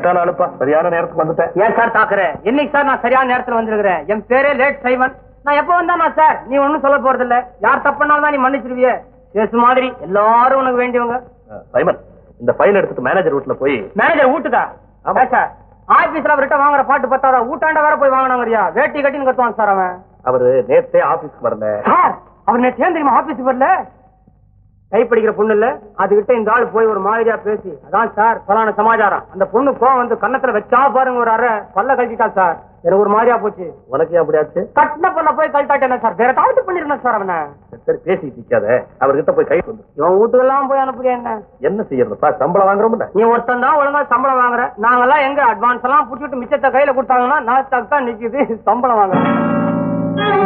கரெக்டான அனுப்பா சரியான நேரத்துக்கு வந்துட்டேன் ஏன் சார் தாக்குற என்னைக்கு சார் நான் சரியான நேரத்துல வந்திருக்கிறேன் என் பேரே லேட் சைமன் நான் எப்ப வந்தானா சார் நீ ஒண்ணும் சொல்ல போறது இல்ல யார் தப்புனாலும் தான் நீ மன்னிச்சிருவிய கேஸ் மாதிரி எல்லாரும் உனக்கு வேண்டியவங்க அஹ், சைமன் இந்த ஃபைல் எடுத்துட்டு மேனேஜர் வீட்டுல போய் மேனேஜர் வீட்டுக்கா ஆமா. ஏன் சார் ஆபீஸ்ல அவர்கிட்ட வாங்குற பாட்டு பத்தாதா ஊட்டாண்ட வேற போய் வாங்கினாங்கறியா வேட்டி கட்டின்னு கத்துவான் சார் அவன் அவரு நேத்தே ஆபீஸ்க்கு வரல சார் அவர் நேற்று ஏன் தெரியுமா ஆபீஸுக்கு வரல டைப் படிக்கிற பொண்ணு இல்ல அதுகிட்ட இந்த ஆள் போய் ஒரு மாதிரியா பேசி அதான் சார் பலான சமாச்சாரம் அந்த பொண்ணு கோவம் வந்து கன்னத்துல வச்சா பாருங்க ஒரு அரை பல்ல கழட்டிட்டா சார் எனக்கு ஒரு மாதிரியா போச்சு உனக்கு ஏன் அப்படியாச்சு கட்டின பொண்ண போய் கழட்டாட்டேன் சார் வேற தாழ்த்து பண்ணிருந்தேன் சார் அவனை சரி பேசிட்டு நிக்காத அவர்கிட்ட போய் கை வந்து இவன் வீட்டுக்கெல்லாம் போய் அனுப்புறியா என்ன என்ன செய்யறதுப்பா சம்பளம் வாங்குறோம்ல நீ ஒருத்தன் தான் ஒழுங்கா சம்பளம் வாங்குற நாங்கெல்லாம் எங்க அட்வான்ஸ் எல்லாம் புடிச்சிட்டு மிச்சத்தை கையில கொடுத்தாங்கன்னா நான் தான் நிக்குது சம்பளம் வாங்குறேன்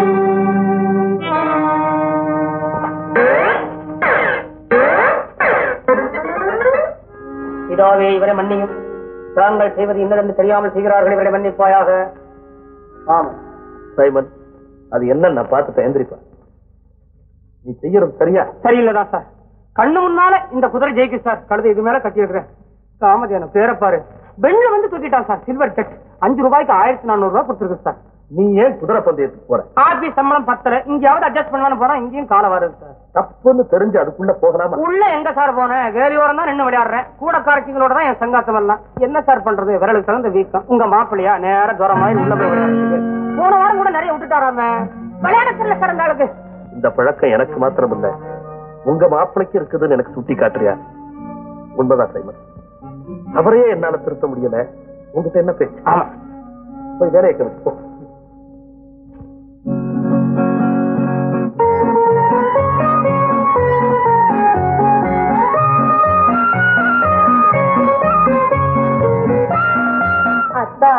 இதாவே இவரை மன்னியும் தாங்கள் செய்வது இன்னதென்று தெரியாமல் செய்கிறார்கள் இவரை மன்னிப்பாயாக ஆமா சைமன் அது என்ன நான் பார்த்துட்டேன் எந்திரிப்பா நீ செய்யறது சரியா சரியில்லைதான் சார் கண்ணு முன்னால இந்த குதிரை ஜெயிக்கு சார் கழுதை இது மேல கட்டி இருக்கிறேன் காமதேன பேரை பாரு பெண்ல வந்து தூக்கிட்டான் சார் சில்வர் டச் அஞ்சு ரூபாய்க்கு ஆயிரத்தி நானூறு ரூபாய் கொடுத்துருக்கு சார் நீ ஏன் குதிரை பந்தயத்துக்கு போற ஆபீஸ் சம்பளம் பத்தல இங்கேயாவது அட்ஜஸ்ட் பண்ணலாம்னு போறோம் இங்கேயும் காலம் வருது சார் தப்புன்னு தெரிஞ்சு அதுக்குள்ள போகலாமா உள்ள எங்க சார் போனேன் வேலையோரம் தான் நின்னு விளையாடுறேன் கூட காரக்கிங்களோட தான் என் சங்காத்தம் எல்லாம் என்ன சார் பண்றது விரலுக்கு தகுந்த வீக்கம் உங்க மாப்பிள்ளையா நேர தூரம் மாதிரி உள்ள போய் விளையாடுறது போன வாரம் கூட நிறைய விட்டுட்டாராம விளையாட தெரியல சார் அந்த ஆளுக்கு இந்த பழக்கம் எனக்கு மாத்திரம் இல்ல உங்க மாப்பிளைக்கு இருக்குதுன்னு எனக்கு சுட்டி காட்டுறியா உண்மைதான் சைமன் அவரையே என்னால திருத்த முடியல உங்ககிட்ட என்ன பேச்சு ஆமா போய் வேலையை கவனிச்சு போ அத்தா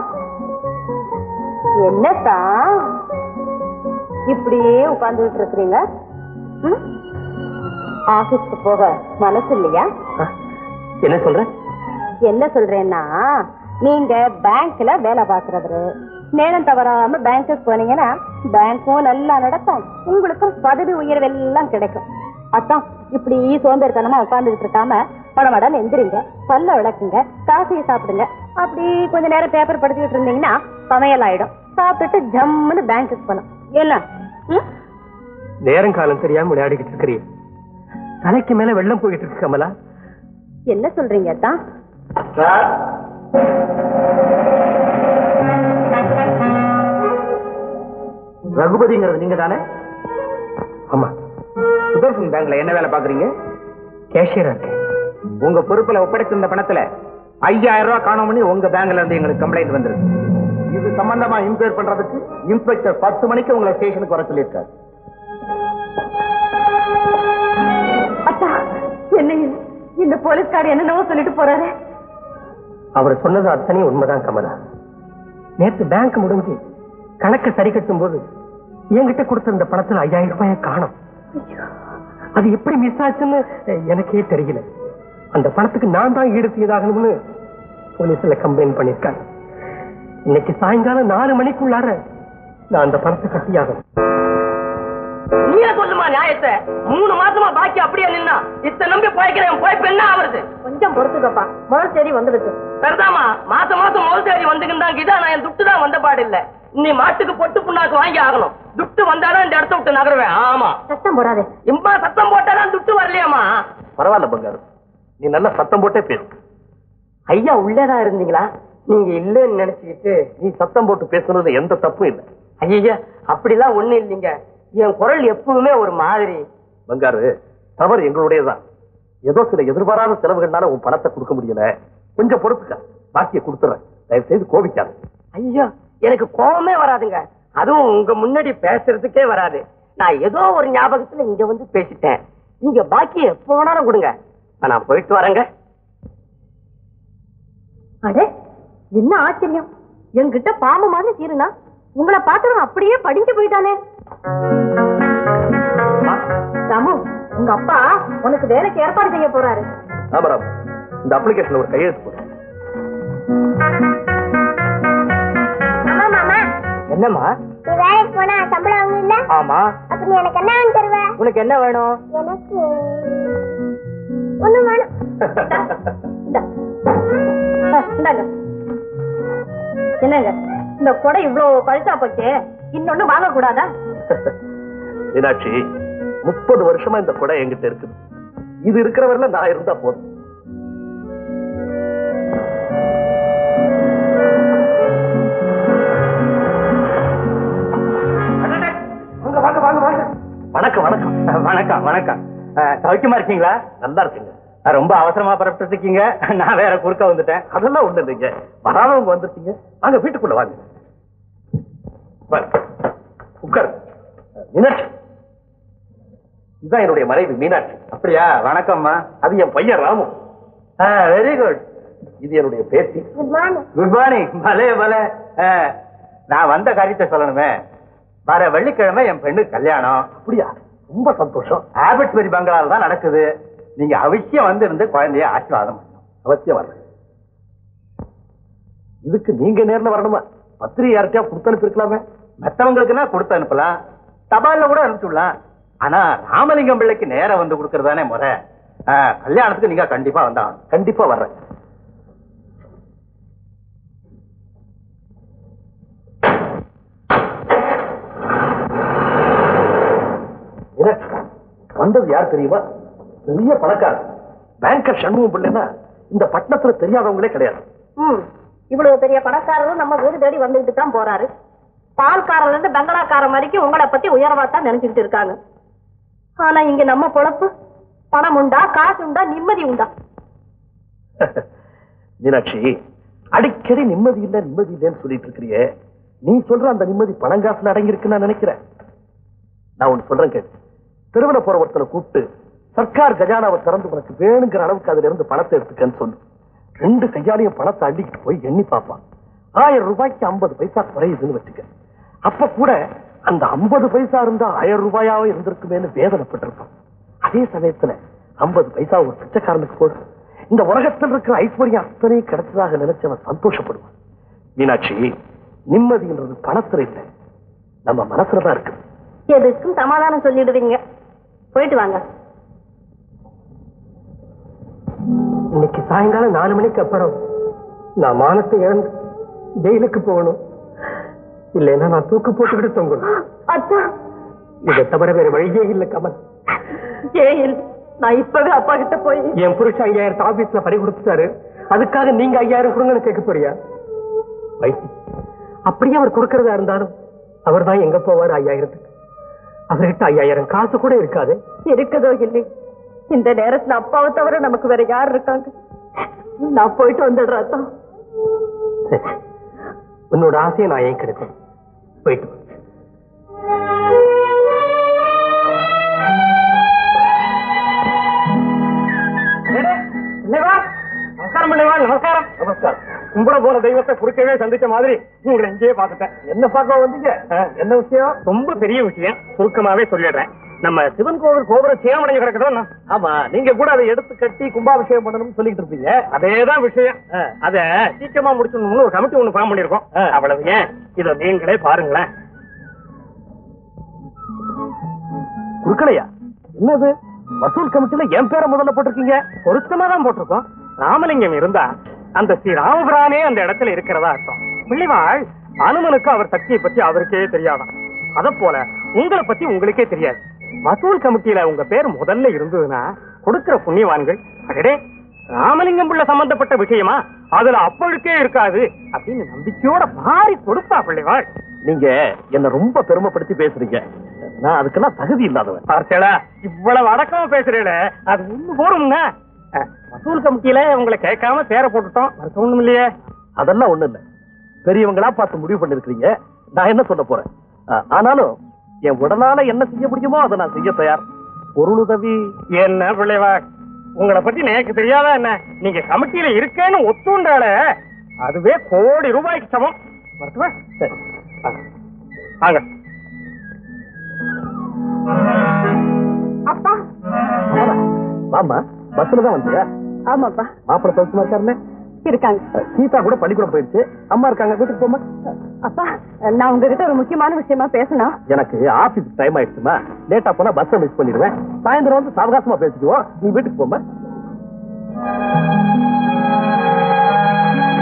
என்னத்தா இப்படியே உட்கார்ந்துட்டு இருக்கிறீங்க ம்? ஆபீஸ்க்கு போக மனசு இல்லையா என்ன சொல்ற என்ன சொல்றேன்னா நீங்க பேங்க்ல வேலை பாக்குறவரு நேரம் தவறாம பேங்க்குக்கு போனீங்கன்னா பேங்க்கும் நல்லா நடக்கும் உங்களுக்கும் பதவி உயர்வு எல்லாம் கிடைக்கும் அத்தான் இப்படி சோம்பேறித்தனமா உட்கார்ந்துட்டு இருக்காம படமடன்னு எந்திரிங்க பல்ல விளக்குங்க காஃபியை சாப்பிடுங்க அப்படி கொஞ்ச நேரம் பேப்பர் படிச்சுக்கிட்டு இருந்தீங்கன்னா சமையல் ஆயிடும் சாப்பிட்டுட்டு ஜம்முன்னு பேங்க்குக்கு போகலாம் என்ன ம்? நேரம் காலம் தெரியாம விளையாடிக்கிட்டு இருக்கிறீ தலைக்கு மேல வெள்ளம் போயிட்டு இருக்கு கமலா என்ன சொல்றீங்க அத்தான் ரகுபதிங்கிறது நீங்க தானே ஆமா சுதர்சன் பேங்க்ல என்ன வேலை பாக்குறீங்க கேஷியரா இருக்கேன் உங்க பொறுப்புல ஒப்படைச்சிருந்த பணத்துல ஐயாயிரம் ரூபாய் காணோம் பண்ணி உங்க பேங்க்ல இருந்து எங்களுக்கு கம்ப்ளைண்ட் வந்திருக்கு இது சம்பந்தமா இன்கொயர் பண்றதுக்கு இன்ஸ்பெக்டர் பத்து மணிக்கு உங்களை ஸ்டேஷனுக்கு வர சொல்லியிருக்காரு அத்தா என்ன இது? இந்த போலீஸ்கார் என்னென்னவோ சொல்லிட்டு போறாரு அவர் சொன்னது அத்தனையும் உண்மைதான் கமலா நேத்து பேங்க் முடிஞ்சு கணக்கு சரி கட்டும் போது என்கிட்ட கொடுத்திருந்த பணத்துல ஐயாயிரம் ரூபாயை காணும் அது எப்படி மிஸ் ஆச்சுன்னு எனக்கே தெரியல அந்த பணத்துக்கு நான் தான் ஈடு செய்தாகணும்னு போலீஸ்ல கம்ப்ளைண்ட் பண்ணிருக்காங்க இன்னைக்கு சாயங்காலம் நாலு மணிக்குள்ளார நான் அந்த பணத்தை கட்டியாகணும் நீயே சொல்லுமா நியாயத்தை மூணு மாசமா பாக்கி அப்படியே நின்னா இத்த நம்பி போய்க்கிறேன் போய் என்ன ஆவறது கொஞ்சம் பொறுத்துக்கப்பா முதல் சரி வந்துடுச்சு சரிதாமா மாசம் மாசம் முதல் தேதி வந்துக்கிட்டாங்க இதா நான் என் துட்டு தான் வந்த பாடு இல்ல நீ மாட்டுக்கு பொட்டு புண்ணாக்கு வாங்கி ஆகணும் துட்டு வந்தாதான் இந்த இடத்த விட்டு நகருவேன் ஆமா சத்தம் போடாதே இம்மா சத்தம் போட்டாதான் துட்டு வரலையாமா பரவாயில்ல பங்காரு நீ நல்லா சத்தம் போட்டே பேசு ஐயா உள்ளேதான் இருந்தீங்களா நீங்க இல்லன்னு நினைச்சுக்கிட்டு நீ சத்தம் போட்டு பேசுனது எந்த தப்பும் இல்லை ஐயா அப்படிலாம் ஒண்ணு இல்லைங்க என் குரல் எப்பவுமே ஒரு மாதிரி பங்காரு தவறு எங்களுடையதான் ஏதோ சில எதிர்பாராத செலவுகள்னால உன் பணத்தை கொடுக்க முடியல கொஞ்சம் பொறுத்துக்க பாக்கிய கொடுத்துறேன் தயவு செய்து கோபிக்காத ஐயோ எனக்கு கோவமே வராதுங்க அதுவும் உங்க முன்னாடி பேசுறதுக்கே வராது நான் ஏதோ ஒரு ஞாபகத்துல இங்க வந்து பேசிட்டேன் நீங்க பாக்கி எப்ப வேணாலும் கொடுங்க நான் போயிட்டு வரேங்க அடே என்ன ஆச்சரியம் என்கிட்ட பாம்பு மாதிரி சீருனா உங்களை பார்த்தவன் அப்படியே படிஞ்சு போயிட்டானே ராமு உங்க அப்பா உனக்கு வேலைக்கு ஏற்பாடு செய்ய போறாரு ஆமராம் இந்த அப்ளிகேஷன்ல ஒரு கையெழுத்து போடு மாமா மாமா என்னம்மா நீ வேலைக்கு போனா சம்பளம் வாங்க இல்ல ஆமா அப்ப நீ எனக்கு என்ன வாங்கி தருவ உனக்கு என்ன வேணும் எனக்கு ஒண்ணும் வேணும் இந்தா. இந்தாங்க என்னங்க இந்த கொடை இவ்வளவு பழுத்தா போச்சு இன்னொன்னு வாங்க கூடாதா மீனாட்சி முப்பது வருஷமா இந்த கொடை என்கிட்ட இருக்குது இது இருக்கிறவரில் நான் இருந்தா போதும் வாங்க வாங்க வாங்க வணக்கம் வணக்கம் வணக்கம் வணக்கம் அஹ், சௌக்கியமா இருக்கீங்களா நல்லா இருக்குங்க அஹ், ரொம்ப அவசரமா புறப்பட்டு இருக்கீங்க நான் வேற குறுக்க வந்துட்டேன் அதெல்லாம் ஒண்ணு இல்லைங்க வராதவங்க வந்துருக்கீங்க வாங்க வீட்டுக்குள்ள வாங்க வாங்க. உட்காரு மீனாட்சி இதுதான் என்னுடைய மனைவி மீனாட்சி அப்படியா வணக்கம்மா அது என் பையன் ராமு வெரி குட் இது என்னுடைய பேத்தி குட் மார்னிங் குட் மார்னிங் பலே பலே அஹ், நான் வந்த காரியத்தை சொல்லணுமே வர வெள்ளிக்கிழமை என் பெண்ணுக்கு கல்யாணம் அப்படியா ரொம்ப சந்தோஷம் ஆபட்ஸ்பரி பங்களால தான் நடக்குது நீங்க அவசியம் வந்து இருந்து குழந்தைய ஆசீர்வாதம் பண்ணணும் அவசியம் வரேன் இதுக்கு நீங்க நேர்ல வரணுமா பத்திரிகை யார்கிட்டயா கொடுத்து அனுப்பியிருக்கலாமே மத்தவங்களுக்குன்னா கொடுத்து அனுப்பலாம் தபால்ல கூட அனுப்பிச்சுடலாம் ஆனா ராமலிங்கம் பிள்ளைக்கு நேரா வந்து கொடுக்கறதானே முறை அஹ், கல்யாணத்துக்கு நீங்க கண்டிப்பா வந்தாகணும் கண்டிப்பா வர்றேன் மீனாட்சி, வந்தது யார் தெரியுமா பெரிய பணக்காரர் பேங்கர் சண்முகம் பிள்ளைன்னா இந்த பட்டணத்துல தெரியாதவங்களே கிடையாது ம் இவ்வளவு பெரிய பணக்காரரும் நம்ம வீடு தேடி வந்துகிட்டு தான் போறாரு பால்காரர்ல இருந்து பெங்களாக்காரன் வரைக்கும் உங்களை பத்தி உயர்வா தான் நினைச்சுக்கிட்டு இருக்காங்க ஆனா இங்க நம்ம பொழப்பு பணம் உண்டா காசு உண்டா நிம்மதி உண்டா மீனாட்சி அடிக்கடி நிம்மதி இல்ல நிம்மதி இல்லைன்னு சொல்லிட்டு இருக்கிறியே நீ சொல்ற அந்த நிம்மதி பணங்காசுல அடங்கி இருக்குன்னு நான் நினைக்கிறேன் நான் ஒண்ணு சொல்றேன் கேட்டு திருவிழா போற ஒருத்தனை கூப்பிட்டு சர்க்கார் கஜானாவை திறந்து உனக்கு வேணுங்கிற அளவுக்கு அதுல இருந்து பணத்தை எடுத்துக்கன்னு சொல்லு ரெண்டு கையாலையும் பணத்தை அள்ளிக்கிட்டு போய் எண்ணி பார்ப்பான் ஆயிரம் ரூபாய்க்கு ஐம்பது பைசா குறையுதுன்னு வச்சுக்க அப்ப கூட அந்த ஐம்பது பைசா இருந்தா ஆயிரம் ரூபாயாவே இருந்திருக்குமேன்னு வேதனைப்பட்டிருப்பான் அதே சமயத்துல ஐம்பது பைசா ஒரு பிச்சைக்காரனுக்கு போடு இந்த உலகத்தில் இருக்கிற ஐஸ்வர்யம் அத்தனையும் கிடைச்சதாக நினைச்சவன் சந்தோஷப்படுவான் மீனாட்சி நிம்மதின்றது பணத்துல இல்லை நம்ம மனசுலதான் இருக்கு எதுக்கும் சமாதானம் சொல்லிடுவீங்க போயிட்டு வாங்க இன்னைக்கு சாயங்காலம் நாலு மணிக்கு அப்புறம் நான் மானத்தை இழந்து ஜெயிலுக்கு போகணும் இல்லைன்னா நான் தூக்கு போட்டுக்கிட்டு தொங்கணும் அத்தா இதை தவிர வேற வழியே இல்லை கமல் ஜெயில் நான் இப்பவே அப்பா கிட்ட போய் என் புருஷன் ஐயாயிரத்து ஆபீஸ்ல பறி கொடுத்துட்டாரு அதுக்காக நீங்க ஐயாயிரம் கொடுங்கன்னு கேட்க போறியா வைத்தி அப்படியே அவர் கொடுக்கறதா இருந்தாலும் அவர் தான் எங்க போவார் ஐயாயிரத்துக்கு அவர்கிட்ட ஐயாயிரம் காசு கூட இருக்காது இருக்குதோ இல்லை இந்த நேரத்துல அப்பாவை தவிர நமக்கு வேற யார் இருக்காங்க நான் போயிட்டு வந்துடுறேன் அத்தா சரி. உன்னோட ஆசையை நான் ஏன் கெடுக்கணும் போயிட்டு வா. நமஸ்காரம் பிள்ளைவா நமஸ்காரம் நமஸ்காரம் கும்பிட போன தெய்வத்தை குறுக்கவே சந்திச்ச மாதிரி உங்களை இங்கேயே பார்த்துட்டேன் என்ன பார்க்க வந்தீங்க என்ன விஷயம் ரொம்ப பெரிய விஷயம் சுருக்கமாவே சொல்லிடுறேன் நம்ம சிவன் கோவில் கோபுரம் சேமடைஞ்சு கிடக்குதோ ஆமா நீங்க கூட அதை எடுத்து கட்டி கும்பாபிஷேகம் பண்ணணும்னு சொல்லிட்டு இருப்பீங்க அதேதான் விஷயம் அத சீக்கிரமா முடிச்சணும்னு ஒரு கமிட்டி ஒண்ணு ஃபார்ம் பண்ணிருக்கோம் ஆ. அவ்வளவு ஏன் இத நீங்களே பாருங்களேன் குறுக்கலையா என்னது வசூல் கமிட்டில என் பேரை முதல்ல போட்டிருக்கீங்க பொருத்தமா தான் போட்டிருக்கோம் ராமலிங்கம் இருந்தா அந்த ஸ்ரீ ராமபிரானே அந்த இடத்துல இருக்கிறதா அர்த்தம் பிள்ளைவாள் அனுமனுக்கு அவர் சக்தியை பத்தி அவருக்கே தெரியாதாம் அத போல உங்களை பத்தி உங்களுக்கே தெரியாது வசூல் கமிட்டியில உங்க பேர் முதல்ல இருந்ததுன்னா கொடுக்கிற புண்ணியவான்கள் அடடே ராமலிங்கம் பிள்ளை சம்பந்தப்பட்ட விஷயமா அதுல அப்பழுக்கே இருக்காது அப்படின்னு நம்பிக்கையோட மாறி கொடுப்பா பிள்ளைவாள் நீங்க என்ன ரொம்ப பெருமைப்படுத்தி பேசுறீங்க நான் அதுக்கெல்லாம் தகுதி இல்லாதவன் பார்த்தேடா இவ்வளவு அடக்கமா பேசுறேல அது ஒண்ணு போரும்னா அஹ், வசூல் கமிட்டியில உங்களை கேட்காம பேரை போட்டுட்டோம் வருத்தம் ஒண்ணும் இல்லையே அதெல்லாம் ஒண்ணு இல்ல பெரியவங்களா பார்த்து முடிவு பண்ணிருக்கீங்க நான் என்ன சொல்ல போறேன் ஆ, ஆனாலும் என் உடலால என்ன செய்ய முடியுமோ அதை நான் செய்ய தயார் பொருளுதவி என்ன பிள்ளைவா உங்களை பத்தி எனக்கு தெரியாதா என்ன நீங்க கமிட்டியில இருக்கேன்னு ஒத்துண்டால அதுவே கோடி ரூபாய்க்கு சமம் வரட்டுமா? சரி வாங்க. வாங்க அப்பா வாமா பஸ்ல தான் வந்தியா ஆமாப்பா மாப்பிள்ள சௌக்கியமா இருக்காருல்ல இருக்காங்க அஹ், சீதா கூட பள்ளிக்கூடம் போயிடுச்சு அம்மா இருக்காங்க வீட்டுக்கு போமா அப்பா நான் உங்ககிட்ட ஒரு முக்கியமான விஷயமா பேசணும் எனக்கு ஆபீஸ் டைம் ஆயிடுச்சுமா லேட்டா போனா பஸ் மிஸ் பண்ணிடுவேன் சாயந்தரம் வந்து சாவகாசமா பேசிக்குவோம் நீ வீட்டுக்கு போமா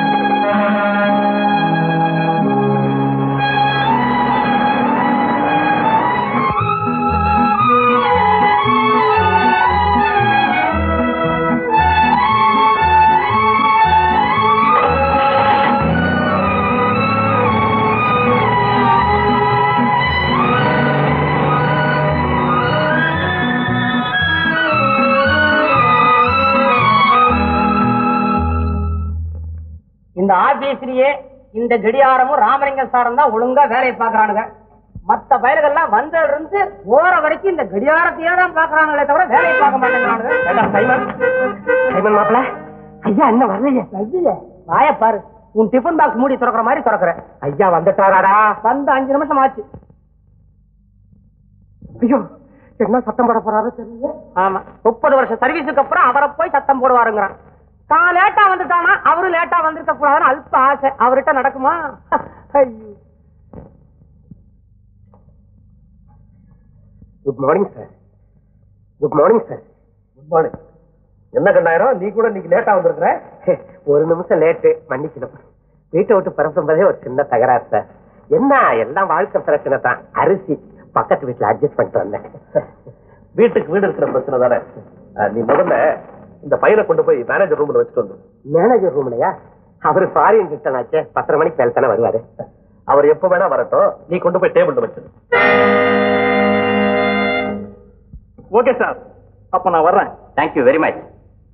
ஆபீஸ்லயே இந்த கடியாரமும் ராமலிங்கம் சாரும் தான் ஒழுங்கா வேலையை பாக்குறானுங்க மத்த பயல்கள்லாம் வந்ததுல இருந்து போற வரைக்கும் இந்த கடியாரத்தையே தான் பாக்குறாங்களே தவிர வேலையை பார்க்க மாட்டேங்கிறானுங்க ஏண்டா சைமன் சைமன் மாப்பிள ஐயா என்ன வரலையே வரலையே வாய பாரு உன் டிஃபன் பாக்ஸ் மூடி திறக்கிற மாதிரி திறக்கிற ஐயா வந்துட்டாராடா வந்து அஞ்சு நிமிஷம் ஆச்சு ஐயோ என்ன சத்தம் போட போறாரு தெரியல ஆமா முப்பது வருஷம் சர்வீஸுக்கு அப்புறம் அவரை போய் சத்தம் போடுவாருங்கிறான் தான் லேட்டா வந்துட்டானா அவரும் லேட்டா வந்திருக்க கூடாதுன்னு அல்ப ஆசை அவர்கிட்ட நடக்குமா ஐயோ good morning sir good morning sir good morning என்ன கண்டாயிரம் நீ கூட இன்னைக்கு லேட்டா வந்திருக்கிற ஒரு நிமிஷம் லேட்டு மன்னிக்கணும் வீட்டை விட்டு பிறப்பும்போதே ஒரு சின்ன தகராறு சார் என்ன எல்லாம் வாழ்க்கை பிரச்சனை தான் அரிசி பக்கத்து வீட்டுல அட்ஜஸ்ட் பண்ணிட்டு வந்தேன் வீட்டுக்கு வீடு இருக்கிற பிரச்சனை தானே அஹ், நீ முதல்ல இந்த பையனை கொண்டு போய் மேனேஜர் ரூம்ல வச்சுட்டு வந்து மேனேஜர் ரூம்லயா அவரு ஃபாரின் ரிட்டர்ன் ஆச்சே பத்தரை மணிக்கு மேல தானே வருவாரு அவர் எப்ப வேணா வரட்டும் நீ கொண்டு போய் டேபிள்ல வச்சிரு ஓகே சார் அப்ப நான் வர்றேன் தேங்க்யூ வெரி மச்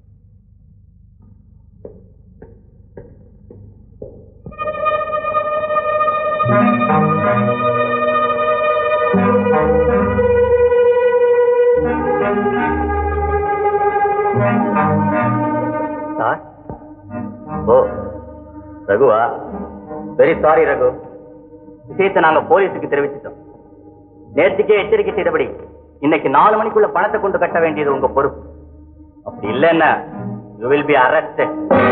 சார் ஓ ரகுவா வெரி சாரி ரகு விஷயத்தை நாங்க போலீஸுக்கு தெரிவிச்சிட்டோம் நேற்றுக்கே எச்சரிக்கை செய்தபடி இன்னைக்கு நாலு மணிக்குள்ள பணத்தை கொண்டு கட்ட வேண்டியது உங்க பொறுப்பு அப்படி இல்லைன்னா யூ வில் பி arrested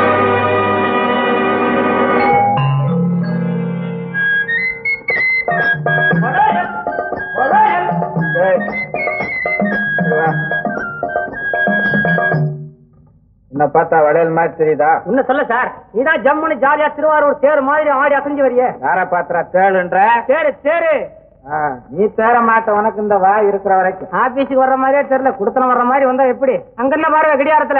என்ன பார்த்தா வளையல் மாதிரி தெரியுதா உன்ன சொல்ல சார் நீதான் ஜம்முன்னு ஜாலியா திருவாரூர் தேர் மாதிரி ஆடி அசைஞ்சு வரிய யார பாத்திரா தேளுன்ற தேரு தேரு ஆ, நீ தேர மாட்ட உனக்கு இந்த வா இருக்கிற வரைக்கும் ஆபீஸுக்கு வர்ற மாதிரியே தெரியல குடுத்தனம் வர்ற மாதிரி வந்தா எப்படி அங்க என்ன பாருங்க கடியாரத்துல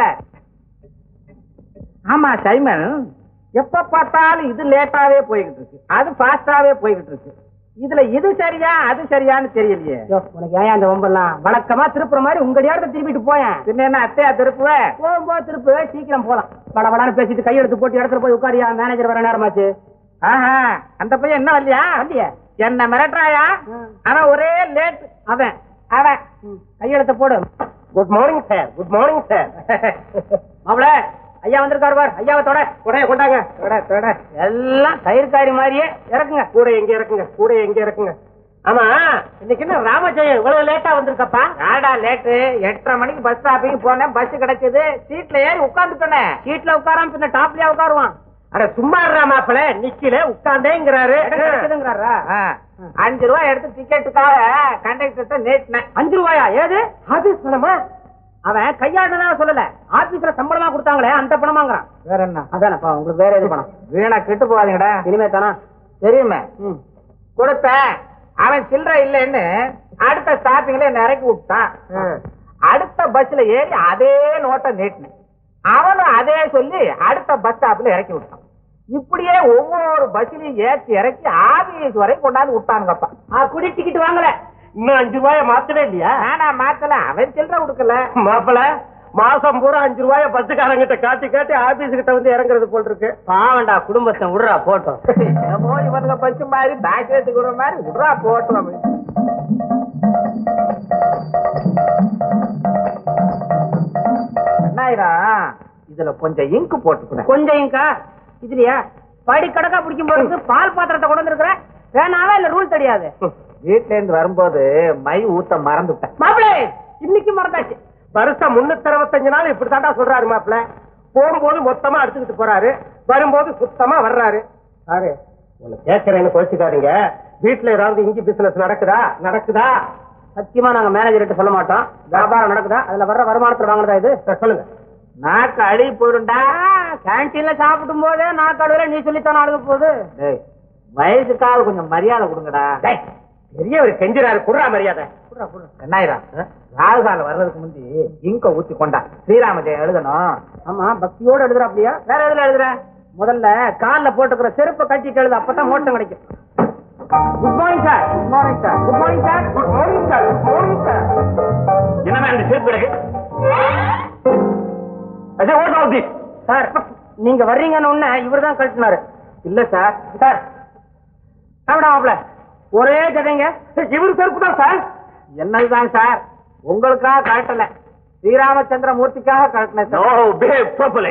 ஆமா சைமன் எப்ப பார்த்தாலும் இது லேட்டாவே போய்கிட்டு இருக்கு அது ஃபாஸ்டாவே போய்கிட்டு இருக்கு இதுல இது சரியா அது சரியான்னு தெரியலையே ஐயோ, உனக்கு ஏன் அந்த வம்பெல்லாம் வழக்கமா திருப்புற மாதிரி உங்க கடியாரத்தை திருப்பிட்டு போயேன் பின்ன என்ன அத்தையா திருப்புவ போகும்போது திருப்பு சீக்கிரம் போலாம் பட படான்னு பேசிட்டு கையெடுத்து போட்டு இடத்துல போய் உட்காரியா மேனேஜர் வர நேரமாச்சு ஆஹா அந்த பையன் என்ன வரலையா வரலையே? என்ன மிரட்டுறாயா அவன் ஒரே லேட் அவன் அவன் கையெழுத்த போடு good morning sir good morning sir மாப்பிள ஐயா வந்திருக்காரு பார் ஐயாவை தொட உடைய கொண்டாங்க தொட தொட எல்லாம் தயிர்காரி மாதிரியே இறக்குங்க கூட எங்க இறக்குங்க கூட எங்க இறக்குங்க ஆமா இன்னைக்கு என்ன ராமஜெயம் இவ்வளவு லேட்டா வந்திருக்கப்பா ஆடா லேட்டு எட்டரை மணிக்கு பஸ் ஸ்டாப்பிங் போனேன் பஸ் கிடைச்சது சீட்ல ஏறி உட்கார்ந்துட்டேனே சீட்ல உட்காராம பின்ன டாப்லயே உட்காருவான் அட சும்மா இருடா மாப்பிள நிக்கல உட்கார்ந்தேங்கிறாரு இடம் கிடைக்குதுங்கிறாரா ஆ, அஞ்சு ரூபாய் எடுத்து டிக்கெட்டுக்காக கண்டக்டர்கிட்ட நேட்டினேன் அஞ்சு ரூபாயா ஏது ஆபீஸ் பணமா அவன் கையாடுனா சொல்லல ஆபீஸ்ல சம்பளமா கொடுத்தாங்களே அந்த பணமாங்கிறான் வேற என்ன அதானப்பா உங்களுக்கு வேற எது பணம் வீணா கெட்டு போகாதீங்கடா இனிமே தானா தெரியுமே ம். கொடுத்தேன் அவன் சில்லற இல்லைன்னு அடுத்த ஸ்டாப்பிங்ல என்ன இறக்கி விட்டான் அடுத்த பஸ்ல ஏறி அதே நோட்டை நீட்டினேன் அவனும் அதே சொல்லி அடுத்த பஸ் ஸ்டாப்ல இறக்கி விட்டான் இப்படியே ஒவ்வொரு பஸ்லயும் ஏற்றி இறக்கி ஆபீஸ் வரை கொண்டாந்து விட்டானுங்கப்பா ஆ, குடி டிக்கெட் வாங்கல இன்னும் அஞ்சு ரூபாய மாத்தவே இல்லையா நானா மாத்தல அவன் சில்லற கொடுக்கல மாப்பிள மாசம் பூரா அஞ்சு ரூபாய பஸ்ஸுக்காரங்கிட்ட காட்டி காட்டி ஆபீஸ் கிட்ட வந்து இறங்குறது போல் இருக்கு பாவண்டா குடும்பத்தை விடுறா போட்டோம் என்னமோ இவனுங்க பஸ் மாதிரி பேக் எடுத்துக்கிற மாதிரி விட்றா போட்டோம் என்னாயிரம் இதுல கொஞ்சம் இங்கு போட்டுக்கிறேன் கொஞ்சம் இங்கா இதுலயா படி கடக்கா பிடிக்கும் போது பால் பாத்திரத்தை கொண்டு வந்திருக்கிற வேணாவே இல்ல ரூல் தெரியாது வீட்ல இருந்து வரும்போது மை ஊத்த மறந்துட்டேன் மாப்பிளே இன்னைக்கு மறந்தாச்சு வருஷம் முன்னூத்தி அறுபத்தஞ்சு நாள் இப்படி தாண்டா சொல்றாரு மாப்பிள போகும்போது மொத்தமா அடிச்சுக்கிட்டு போறாரு வரும்போது சுத்தமா வர்றாரு சாரு உன்னை கேட்கறேன்னு கோச்சிக்காதீங்க வீட்டுல ஏதாவது இஞ்சி பிசினஸ் நடக்குதா நடக்குதா சத்தியமா நாங்க மேனேஜர்கிட்ட சொல்ல மாட்டோம் வியாபாரம் நடக்குதா அதுல வர்ற வருமானத்துல வாங்குறதா இது சொல்லுங்க நாக்கு அழுகி போயிடும்டா கேன்டீன்ல சாப்பிடும் போதே நாக்காடுல நீ சொல்லித்தான அழுக போகுது டேய், வயசுக்காக கொஞ்சம் மரியாதை கொடுங்கடா டேய், பெரியவர் கெஞ்சிறாரு குடுறா மரியாதை என்னாயிரம் ராகுகால வர்றதுக்கு முந்தி இங்க ஊத்தி கொண்டா ஸ்ரீராம ஜெயம் எழுதணும் ஆமா பக்தியோட எழுதுற அப்படியா வேற எதுல எழுதுற முதல்ல கால்ல போட்டுக்கிற செருப்பை கட்டிட்டு எழுது அப்பதான் மோட்டம் கிடைக்கும் good morning sir good morning sir good morning sir good morning sir good morning sir என்ன இந்த செருப்பு இருக்கு I what all this sir நீங்க வர்றீங்கன்னு உடனே இவர் தான் கழட்டினாரு இல்ல சார் சார் சாப்பிடா மாப்பிள ஒரே ஜடைங்க இவரு செருப்பு தான் சார் என்னதுதான் சார் உங்களுக்காக கழட்டல ஸ்ரீராமச்சந்திர மூர்த்திக்காக கழட்டினேன் நோ சார் behave properly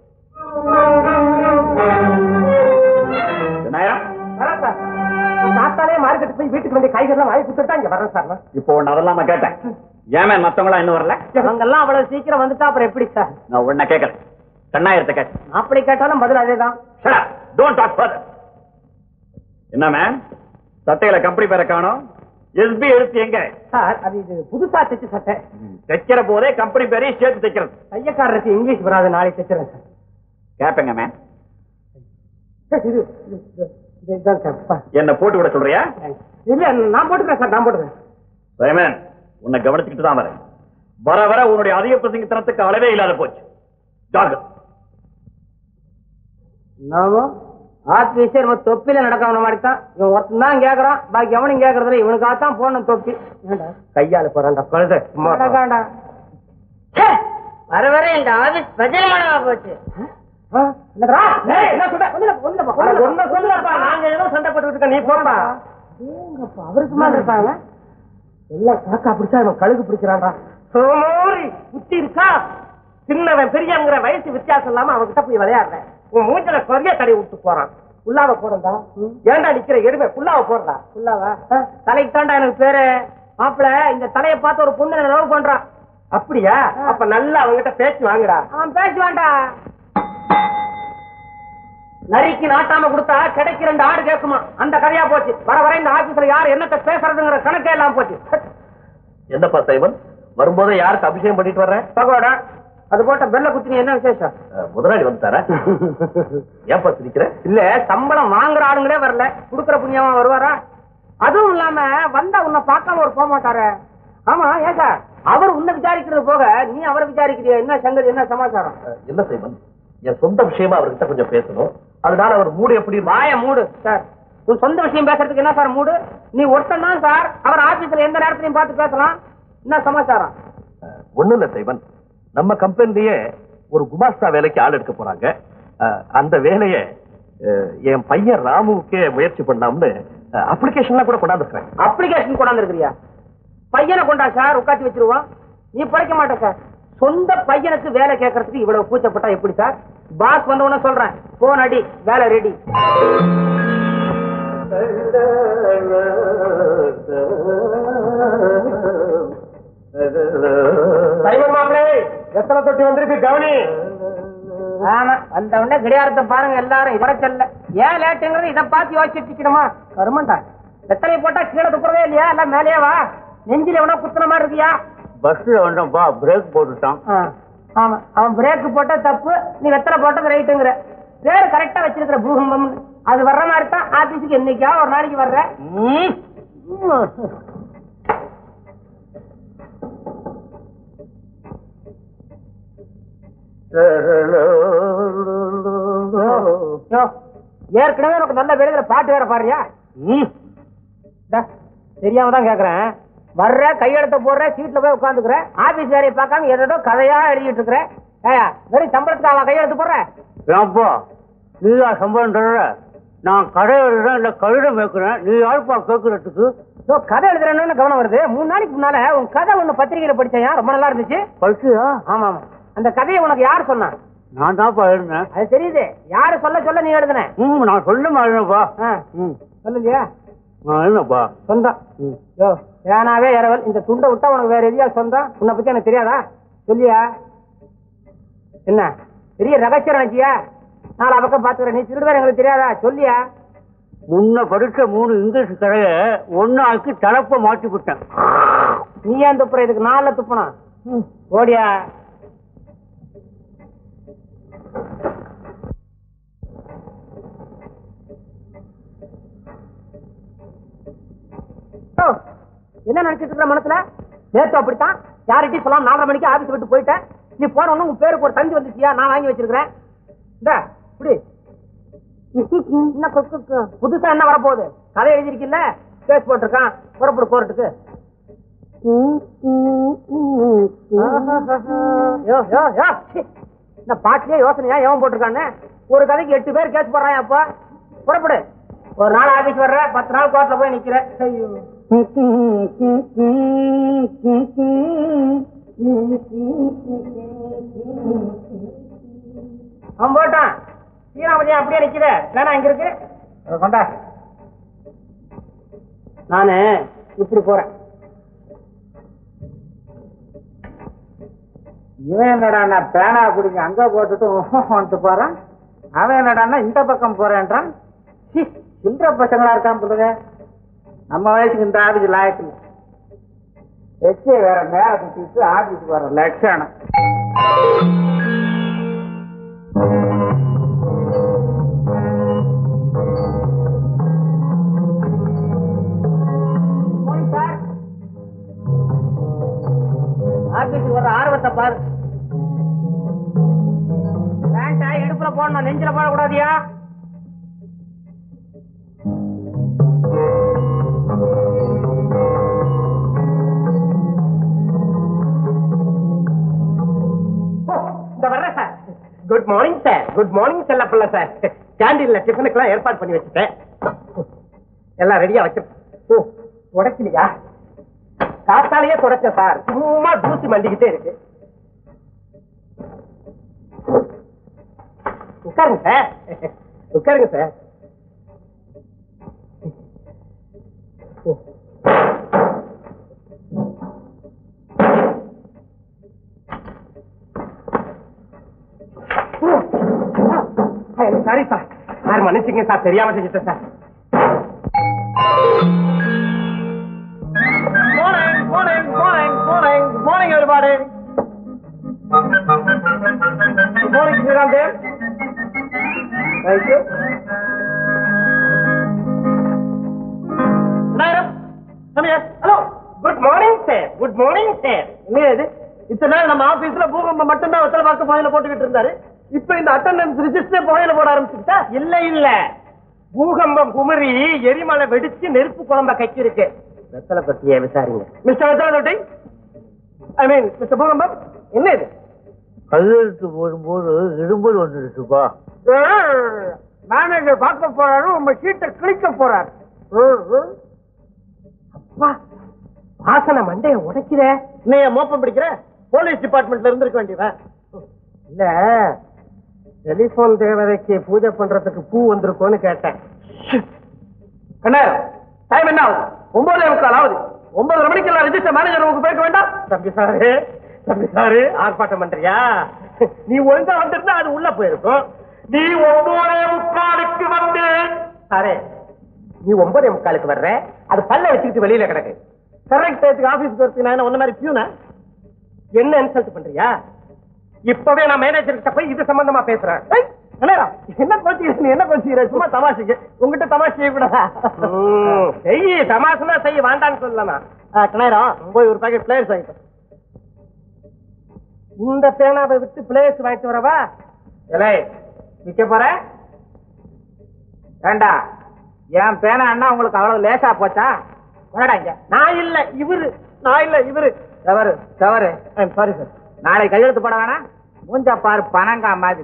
என்னையா வரேன் சார் சாத்தாலே மார்க்கெட் போய் வீட்டுக்கு வேண்டிய காய்கறிலாம் வாங்கி கொடுத்துட்டு தான் இங்க வரேன் சார் நான். இப்போ ஒன்னு அதெல்லாம் நான் கேட்டேன் ஏன் மத்தவங்களா இன்னும் வரல இவங்கெல்லாம் அவ்வளவு சீக்கிரம் வந்துட்டா அப்புறம் எப்படி சார் நான் உன்ன கேட்கல கண்ணாயிரத்தை கேட்டேன் அப்படி கேட்டாலும் பதில் அதேதான் டோன்ட் டாக் ஃபர்தர் என்ன மேம் சட்டையில கம்பெனி பேரை காணோம் எஸ்பி எழுத்து எங்க சார் அது இது புதுசா தைச்ச சட்டை தைக்கிற போதே கம்பெனி பேரையும் சேர்த்து தைக்கிறது தையக்காரருக்கு இங்கிலீஷ் வராது நாளைக்கு தைக்கிறேன் சார் கேப்பேங்க மேம் சார், இது இது- இது- இதுதான் சார் பா. என்ன போட்டு விட சொல்றியா இல்ல நான் போட்டுக்கிறேன் சார் நான் போட்டுக்கிறேன் சைமன் உன்னை கவனிச்சுக்கிட்டு தான் வரேன் வர வர உன்னுடைய அதிக பிரசங்கத்தனத்துக்கு அளவே இல்லாத போச்சு ஜாகிரதை நாம ஆபீஸர் நம்ம தொப்பில நடக்காத மாதிரி தான் இவன் ஒருத்தன் தான் கேக்குறான் பாக்கி எவனும் கேக்குறதுல இவனுக்காக தான் போடணும் தொப்பி கையால போறான்டா கழுத சும்மா இரு. நடக்காண்டா. வர வர இந்த ஆபீஸ் பஜனமானமா போச்சு ஆ, என்னடா? ஏய், என்ன சொல்ற? அட, ஒண்ணு சொல்லுடா, நாங்க ஏதோ சண்டை போட்டுட்டு இருக்கோம், நீ போடா அவருக்கு மாதிரி இருப்பாங்க எல்லாம் காக்கா பிடிச்சா இவன் கழுகு பிடிக்கிறான்டா சோமோரி புத்தி இருக்கா சின்னவன் பெரியவங்கிற வயசு வித்தியாசம் இல்லாம அவன்கிட்ட போய் விளையாடுறேன் உன் மூஞ்சில கொரிய கடை விட்டு போறான் புல்லாவ போறா ஏன்டா நிக்கிற எருமை புல்லாவ போடுறா புல்லாவா தலைக்கு தாண்டா எனக்கு பேரு மாப்பிள இந்த தலையை பார்த்து ஒரு பொண்ணு லவ் பண்றான் அப்படியா அப்ப நல்லா அவன்கிட்ட பேச்சு வாங்குடா அவன் பேசுவான்டா நரிக்கு நாட்டாம கொடுத்தா கிடைக்கு ரெண்டு ஆடு கேட்குமா அந்த கதையா போச்சு வர வர இந்த ஆபீஸ்ல யார் என்னத்த பேசுறதுங்கிற கணக்கே எல்லாம் போச்சு என்னப்பா சைமன் வரும்போதே யாருக்கு அபிஷேகம் பண்ணிட்டு வர்றேன் பகோடா அது போட்ட பெல்ல குத்தினி என்ன விசேஷம் அஹ், முதலாளி வந்துட்டாரா ஏன்பா சிரிக்கிற இல்ல சம்பளம் வாங்குற ஆளுங்களே வரல குடுக்கற புண்ணியமா வருவாரா அதுவும் இல்லாம வந்தா உன்னை பார்க்காம ஒரு போக மாட்டாரு ஆமா ஏன் சார் அவர் உன்னை விசாரிக்கிறது போக நீ அவரை விசாரிக்கிறியா என்ன சங்கதி என்ன சமாச்சாரம் அஹ், இல்ல சைமன் என் சொந்த விஷயமா அவர்கிட்ட கொஞ்சம் பேசணும் அதனால அவர் மூடு எப்படி வாய மூடு சார் உன் சொந்த விஷயம் பேசுறதுக்கு என்ன சார் மூடு நீ ஒருத்தன் தான் சார் அவர் ஆபீஸ்ல எந்த நேரத்திலையும் பார்த்து பேசலாம் என்ன சமாச்சாரம் அஹ், ஒண்ணும் இல்ல சைமன் நம்ம கம்பெனிலேயே ஒரு குமாஸ்தா வேலைக்கு ஆள் எடுக்க போறாங்க அஹ், அந்த வேலையை அஹ், என் பையன் ராமுவுக்கே முயற்சி பண்ணாம்னு அப்ளிகேஷன்லாம் கூட கொண்டாந்துருக்கேன் அப்ளிகேஷன் கொண்டாந்து இருக்கிறியா பையனை கொண்டா சார் உட்காந்து வச்சிருவோம் நீ படைக்க மாட்ட சார் சொந்த பையனுக்கு வேலை கேட்கறதுக்கு இவ்வளவு கூச்சப்பட்டா எப்படி சார் பாஸ் வந்த உடனே சொல்றேன் போன் அடி வேலை ரெடி சைமன் மாப்பிளே எத்தனை தொட்டி வந்திருக்கு கவனி ஆமா வந்த உடனே கிடையாரத்தை பாருங்க எல்லாரும் இவரை செல்ல ஏன் லேட்டுங்கிறது இதை பார்த்து யோசிச்சுட்டு இருக்கணுமா கருமண்டா எத்தனை போட்டா கீழே துப்புறதே இல்லையா எல்லாம் மேலேயே வா நெஞ்சில எவனா குத்துன மாதிரி இருக்கியா பஸ்ல வந்தோம்ப்பா பிரேக் போட்டுட்டான் ஆ, ஆமா அவன் பிரேக் போட்டா தப்பு நீ வெத்தலை போட்டது ரைட்டுங்கிற பேரு கரெக்டா வச்சிருக்கிற பூகம்பம் அது வர்ற மாதிரி தான் ஆபீஸுக்கு என்னைக்கா ஒரு நாளைக்கு வர்ற ம். யோ, ஏற்கனவே உனக்கு நல்ல வேலையில பாட்டு வேற பாடுறியா டா, தெரியாம தான் கேக்குறேன் வர்ற கையெழுத்த போடுற சீட்ல போய் உட்காந்துக்கிற ஆபீஸ் வேலையை பார்க்காம ஏதோ கதையா எழுதிட்டு இருக்கிற ஏயா வெறும் சம்பளத்துக்கு அவன் கையெழுத்து போடுற ஏன்பா நீயா சம்பளம் தர்ற நான் கடை எழுதுறேன் இல்ல கழுதை மேய்க்கிறேன் நீ யாருப்பா கேட்கறதுக்கு யோ, கதை எழுதுறேன்னு கவனம் வருது மூணு நாளைக்கு முன்னால உன் கதை ஒண்ணு பத்திரிகையில படிச்சேன் ரொம்ப நல்லா இருந்துச்சு பழிச்சியா ஆமா ஆமா அந்த கதையை உனக்கு யார் சொன்னா நான் தான்ப்பா எழுதினேன் அது தெரியுது யாரு சொல்ல சொல்ல நீ எழுதுன ம் நான் சொல்ல மாட்டேன்ப்பா ஆ, ம் சொல்லலையா நான் எழுதினப்பா சொந்தம் ம் யோ ஏனாவே இரவல் இந்த துண்டை விட்டா உனக்கு வேற எதையா சொந்தம் உன்னை பத்தி எனக்கு தெரியாதா சொல்லியா என்ன பெரிய ரகசியம் நினைச்சியா நாலு பக்கம் பாத்துக்கிறேன் நீ திருடுவேன் எங்களுக்கு தெரியாதா சொல்லியா முன்ன படிச்ச மூணு இங்கிலீஷ் கடையை ஒன்னு ஆக்கி தலைப்ப மாட்டி விட்டேன் நீ ஏன் துப்புற இதுக்கு நாலுல துப்புனா ஓடியா ஓ, என்ன நினைச்சிட்டு இருக்கிற மனசுல நேத்து அப்படித்தான் யார்கிட்டயும் சொல்லாம நாலரை மணிக்கு ஆபீஸ் விட்டு போயிட்டேன் நீ போன உடனே உன் பேருக்கு ஒரு தந்தி வந்துச்சியா நான் வாங்கி வச்சிருக்கிறேன் இந்த இப்படி என்ன கு- கு- கு- புதுசா என்ன வரப்போகுது கதை எழுதிருக்கில்ல கேஸ் போட்டிருக்கான் புறப்படு போறதுக்கு யோ, யோ, யோ, சி. இந்த பாட்டிலே யோசனையா எவன் போட்டிருக்கான்னு ஒரு கதைக்கு எட்டு பேர் கேஸ் போடுறான் அப்ப புறப்படு ஒரு நாள் ஆபீஸ் வர்ற பத்து நாள் கோர்ட்ல போய் நிக்கிற ஐயோ அவன் போட்டான் சீனாமதி அப்படியே நிக்கிற வேணா இங்க இருக்கு அதை கொண்டா நானு இப்படி போறேன் இவன் என்னடா பேனா பிடிங்க அங்க போட்டுட்டு வந்துட்டு போறான் அவன் என்னடான்னா இந்த பக்கம் போறேன்றான் சீ, சில்லற பசங்களா இருக்கான் புள்ளுங்க நம்ம வயசுக்கு இந்த ஆபீஸ் லாயக்கு இல்லை வச்சு வேற மேல சுத்திட்டு ஆபீஸ் வர லட்சணம் ஆபீஸுக்கு வர ஆர்வத்தை பாரு பேண்டா இடுப்புல போடணும் நெஞ்சில போடக்கூடாதியா இந்த வர்றேன் sir good morning sir good morning செல்லப்பிள்ள சார் கேண்டீன்ல டிஃபனுக்கெல்லாம் ஏற்பாடு பண்ணி வச்சுட்டேன் எல்லாம் ரெடியா வச்சிருக்கேன் ஓ உடைக்கலையா காத்தாலேயே தொடச்ச சார் சும்மா தூசி மண்டிக்கிட்டே இருக்கு உட்காருங்க சார் உட்காருங்க சார் சாரி சார் சார் மன்னிச்சுங்க சார் தெரியாம செஞ்சுட்டேன் sir Morning, morning, morning, morning, morning, everybody. Good morning, Sriram Dev. Thank you. நாயரம் come here. Hello good morning sir good morning sir என்ன இது இத்தனை நாள் நம்ம ஆபீஸ்ல பூகம்பம் மட்டும்தான் வெத்தலை பார்க்க புகையில போட்டுக்கிட்டு இருந்தாரு இப்ப இந்த அட்டண்டன்ஸ் ரிஜிஸ்டர் புகையில போட ஆரம்பிச்சுட்டா இல்ல இல்ல பூகம்பம் குமரி எரிமலை வெடிச்சு நெருப்பு குழம்ப கக்கி இருக்கு வெத்தலை பத்திய விசாரிங்க மிஸ்டர் வெத்தலை தொட்டி ஐ மீன் மிஸ்டர் பூகம்பம் என்ன இது கையெழுத்து போடும்போது இரும்பல் வந்துடுச்சுப்பா மேனேஜர் பார்க்க போறாரு உங்க சீட்டை கிழிக்க போறாரு அப்பா வாசனை மண்டைய உடைக்கிற நீ ஏன் மோப்பம் பிடிக்கிற போலீஸ் டிபார்ட்மெண்ட்ல இருந்திருக்க வேண்டியவன் இல்ல டெலிபோன் தேவதைக்கு பூஜை பண்றதுக்கு பூ வந்திருக்கோன்னு கேட்டேன் கண்ணா டைம் என்ன ஆகுது ஒன்பதே முக்கால் ஆகுது ஒன்பதரை மணிக்கு எல்லாம் ரெஜிஸ்டர் மேனேஜர் உங்களுக்கு போயிருக்க வேண்டாம் தம்பி சாரு தம்பி சாரு ஆர்ப்பாட்டம் பண்றியா நீ ஒழுங்கா வந்திருந்தா அது உள்ள போயிருக்கும் நீ ஒன்பதே முக்காலுக்கு வந்து சாரே நீ ஒன்பதே முக்காலுக்கு வர்ற அது பல்ல வச்சுக்கிட்டு வெளியில கிடக்கு கரெக்ட் டயத்துக்கு ஆபீஸ்க்கு வரதுக்கு நான் என்ன ஒன்ன மாதிரி பியூனா என்ன இன்சல்ட் பண்றியா இப்பவே நான் மேனேஜர் கிட்ட போய் இது சம்பந்தமா பேசுறேன் ஏய், கண்ணா, என்ன கோச்சிக்கிற நீ என்ன கோச்சிக்கிற சும்மா தமாஷுக்கு உங்ககிட்ட தமாஷ் செய்யக்கூடாதா ம், செய் தமாசுனா செய் வேண்டான்னு சொல்லலாம் கண்ணாயிரம் போய் ஒரு பாக்கெட் பிளேயர்ஸ் வாங்கிட்டோம் இந்த பேனாவை விட்டு பிளேஸ் வாங்கிட்டு வரவா இலை விற்க போற வேண்டா என் பேனா அண்ணா உங்களுக்கு அவ்வளவு லேசா போச்சா கொண்டடா இங்க நான் இல்ல இவரு நான் இல்ல இவரு தவறு தவறு சாரி சார் நாளைக்கு கையெழுத்து போட வேணாம் மூஞ்சா பாரு பனங்கா மாதிரி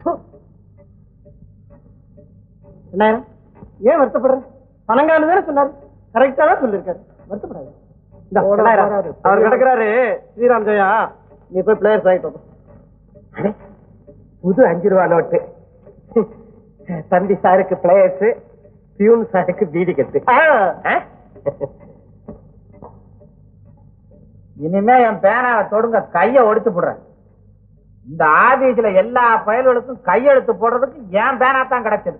கண்ணாயிரம் ஏன் வருத்தப்படுற பணங்கானு தானே சொன்னாரு கரெக்டா தான் சொல்லிருக்காரு வருத்தப்படாது இந்தா, போடா, கண்ணாயிரம். போடாது. அவர் கிடக்குறாரு ஸ்ரீராம் ஜெயா நீ போய் பிளேயர்ஸ் ஆகிட்டு அடே, புது அஞ்சு ரூபா நோட்டு தம்பி சாருக்கு பிளேயர்ஸ் பியூன் சாருக்கு பீடி கட்டு ஆ? இனிமே என் பேனாவை தொடுங்க கைய ஒடிச்சு போடுறேன் இந்த ஆபீஸ்ல எல்லா பயல்களுக்கும் கையெழுத்து போடுறதுக்கு என் பேனா தான் கிடைச்சது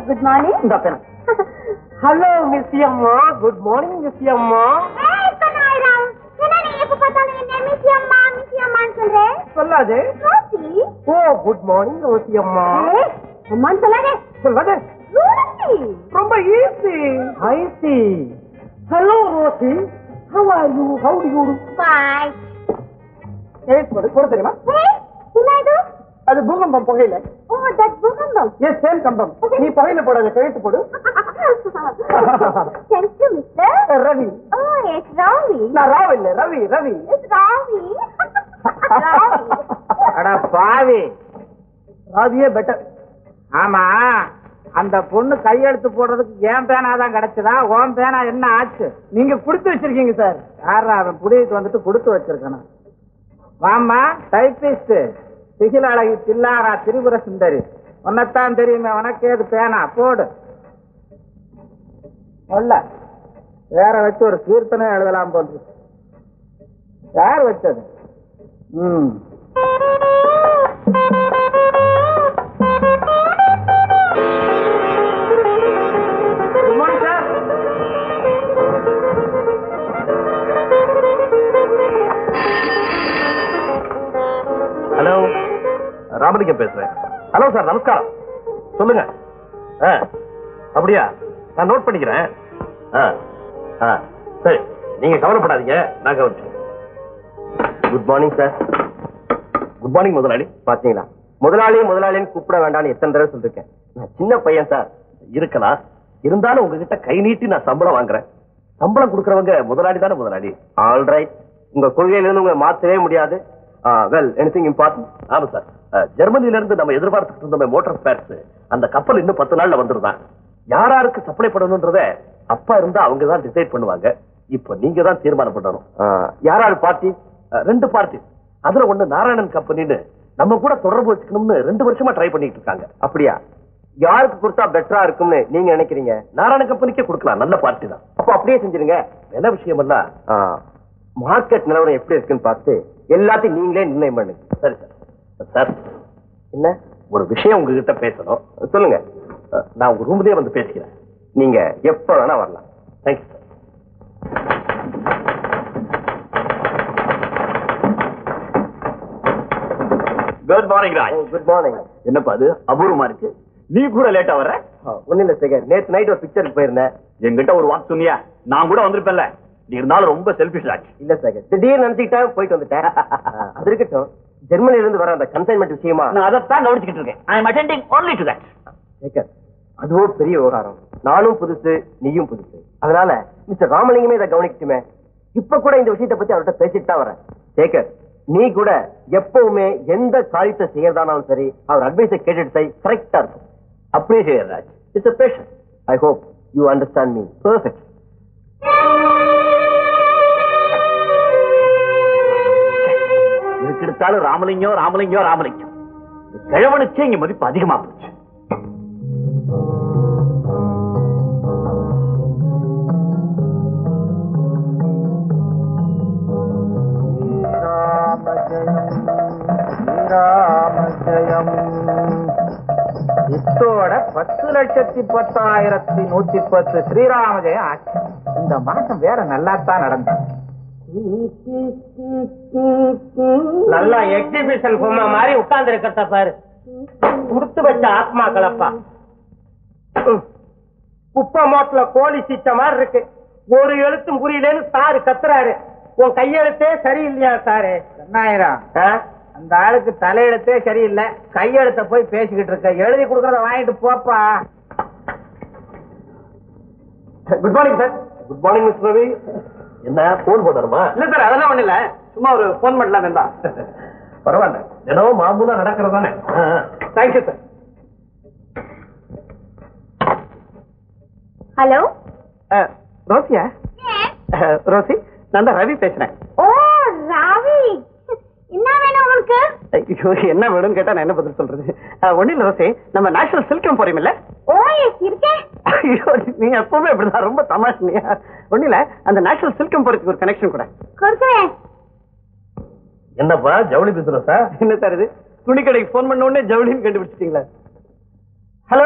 குட் மார்னிங் இந்த பேர ஹலோ மிஸ் அம்மா குட் மார்னிங் மிஸ் அம்மா ஏய் கண்ணாயிரம் என்ன நீ எப்ப பார்த்தாலும் என்ன மிஸ் அம்மா மிஸ் அம்மான்னு சொல்ற சொல்லாது Rosie oh good morning Rosie அம்மா ஏய், அம்மான்னு சொல்லாதே சொல்லாது ரோசி ரொம்ப easy I see hello Rosie how are you how do you bye ஏய் போடு போட தெரியுமா ஏய் என்ன இது அது பூகம்பம் புகையில ஓ தட் பூகம்பம் ஏ சேம் கம்பம் நீ புகையில போடாத கழுத்து போடு Thank you, mister. Ravi Oh, it's Ravi. நான் ராவ் இல்ல Ravi Ravi It's Ravi. Ravi. அட பாவி ராவியே பெட்டர் ஆமா அந்த பொண்ணு கையெழுத்து போடுறதுக்கு என் பேனா தான் கிடைச்சதா உன் பேனா என்ன ஆச்சு நீங்க கொடுத்து வச்சிருக்கீங்க சார் யாரா அவன் புடியிட்டு வந்துட்டு கொடுத்து வச்சிருக்கணும் வாமா டைபிஸ்ட் சிகில அழகி தில்லாரா திரிபுர சுந்தரி உன்னைத்தான் தெரியுமே உனக்கு ஏது பேனா போடு சொல்ல வேற வச்சு ஒரு கீர்த்தனை எழுதலாம் போன்று யார் வச்சது ம் good morning sir hello Ramalingam பேசுறேன் ஹலோ சார் நமஸ்காரம் சொல்லுங்க ஆ அப்படியா நான் நோட் பண்ணிக்கிறேன் ஆ ஆ சரி நீங்க கவலைப்படாதீங்க நான் கவனிச்சேன் good morning sir good morning முதலாளி பாத்தீங்களா முதலாளி முதலாளின்னு கூப்பிட வேண்டாம்னு எத்தனை தடவை சொல்லிருக்கேன் நான் சின்ன பையன் சார் இருக்கலாம் இருந்தாலும் உங்ககிட்ட கை நீட்டி நான் சம்பளம் வாங்குறேன் சம்பளம் கொடுக்கறவங்க முதலாளி தானே முதலாளி ஆல் ரைட் உங்க கொள்கையில இருந்து உங்களை மாத்தவே முடியாது வெல் எனிதிங் இம்பார்ட்டன்ட் ஆமா சார் அஹ், ஜெர்மனில இருந்து நம்ம எதிர்பார்த்துட்டு இருந்த மோட்டார் ஸ்பேர்ஸ் அந்த கப்பல் இன்னும் பத்து நாள்ல வந்துருதான் யார் யாருக்கு சப்ளை பண்ணணும்ன்றத அப்பா இருந்தா அவங்க தான் டிசைட் பண்ணுவாங்க இப்ப நீங்க தான் தீர்மானம் பண்ணணும் யாராரு பார்ட்டி அஹ், ரெண்டு பார்ட்டி அதுல ஒண்ணு நாராயணன் கம்பெனின்னு நம்ம கூட தொடர்பு வச்சுக்கணும்னு ரெண்டு வருஷமா ட்ரை பண்ணிட்டு இருக்காங்க அப்படியா யாருக்கு கொடுத்தா பெட்டரா இருக்கும்னு நீங்க நினைக்கிறீங்க நாராயண கம்பெனிக்கே கொடுக்கலாம் நல்ல பார்ட்டி தான் அப்ப அப்படியே செஞ்சிருங்க என்ன விஷயம் எல்லாம் மார்க்கெட் நிலவரம் எப்படி இருக்குன்னு பார்த்து எல்லாத்தையும் நீங்களே நிர்ணயம் பண்ணுங்க சரி சார் சார் என்ன ஒரு விஷயம் உங்ககிட்ட பேசணும் சொல்லுங்க அஹ், நான் உங்க ரூம்லயே வந்து பேசிக்கிறேன் நீங்க எப்ப வேணா வரலாம் thank you sir good morning Raj good morning என்னப்பா அது அபூர்வமா இருக்கு நீ கூட லேட்டா வர்ற ஒன்னும் இல்ல சேகர் நேத்து நைட் ஒரு பிக்சருக்கு போயிருந்தேன் என்கிட்ட ஒரு வாக்கு சொன்னியா நான் கூட வந்திருப்பேன்ல நீ இருந்தாலும் ரொம்ப செல்ஃபிஷ் ராஜ் இல்ல சேகர் திடீர்னு நினைச்சுக்கிட்டா போயிட்டு வந்துட்டேன் அது இருக்கட்டும் ஜெர்மனில இருந்து வர அந்த கன்சைன்மெண்ட் விஷயமா நான் அதைத்தான் கவனிச்சுக்கிட்டு இருக்கேன் I am attending only to that Sekhar அதுவும் பெரிய விவகாரம் நானும் புதுசு நீயும் புதுசு அதனால மிஸ்டர் ராமலிங்கமே இதை கவனிக்கட்டுமே இப்ப கூட இந்த விஷயத்தை பத்தி அவர்கிட்ட பேசிட்டு தான் வரேன் சேகர் நீ கூட எப்பவுமே எந்த காரியத்தை செய்யறதானாலும் சரி அவர் அட்வைஸை கேட்டுட்டு செய் கரெக்டா இருக்கும் அப்படியே செய்ய Raj it's a passion I hope you understand me perfect இதுக்கு எடுத்தாலும் ராமலிங்கம் ராமலிங்கம் ராமலிங்கம் இந்த கிழவனுக்கே இங்க மதிப்பு அதிகமா போச்சு இத்தோட பத்து லட்சத்தி பத்தாயிரத்தி நூத்தி பத்து ஸ்ரீராம ஜெயம் ஆச்சு இந்த மாசம் வேற நல்லாத்தான் நடந்தது நல்லா எக்ஸிபிஷன் பொம்மை மாதிரி உட்கார்ந்து இருக்கிறத பாரு கொடுத்து வச்ச ஆத்மாக்களப்பா குப்பை மோட்டில கோழி சீச்ச மாதிரி இருக்கு ஒரு எழுத்தும் புரியலன்னு சாரு கத்துறாரு உன் கையெழுத்தே சரியில்லையா சாரு என்னாயிரம் அந்த ஆளுக்கு தலையெழுத்தே சரியில்லை கையெழுத்த போய் பேசிக்கிட்டு இருக்க எழுதி கொடுக்கறத வாங்கிட்டு போப்பா good morning sir good morning miss Ravi என்ன போன் போடணுமா இல்ல சார் அதெல்லாம் ஒண்ணு இல்ல சும்மா ஒரு போன் பண்ணலாம் வேண்டாம் பரவாயில்ல தினமும் மாமூலா நடக்கிறதானே தேங்க்யூ சார் ஹலோ ரோசியா ரோசி நான் தான் ரவி பேசுறேன் ஓ ராவி என்ன வேணும் உங்களுக்கு ஐயோ என்ன வேணும்னு கேட்டா நான் என்ன பதில் சொல்றது ஒன்னும் இல்ல ரோசி நம்ம நேஷனல் சில்கம் போறோம் இல்ல ஓ எஸ் இருக்கேன் ஐயோ நீங்க எப்பவுமே இப்படிதான் ரொம்ப தமாஷினியா ஒன்னும் இல்ல அந்த நேஷனல் சில்கம் போறதுக்கு ஒரு கனெக்ஷன் கூட கொடுக்குறேன் என்னப்பா ஜவுளி பிசினஸா என்ன சார் இது துணி கடைக்கு போன் பண்ண உடனே ஜவுளின்னு கண்டுபிடிச்சிட்டீங்களா ஹலோ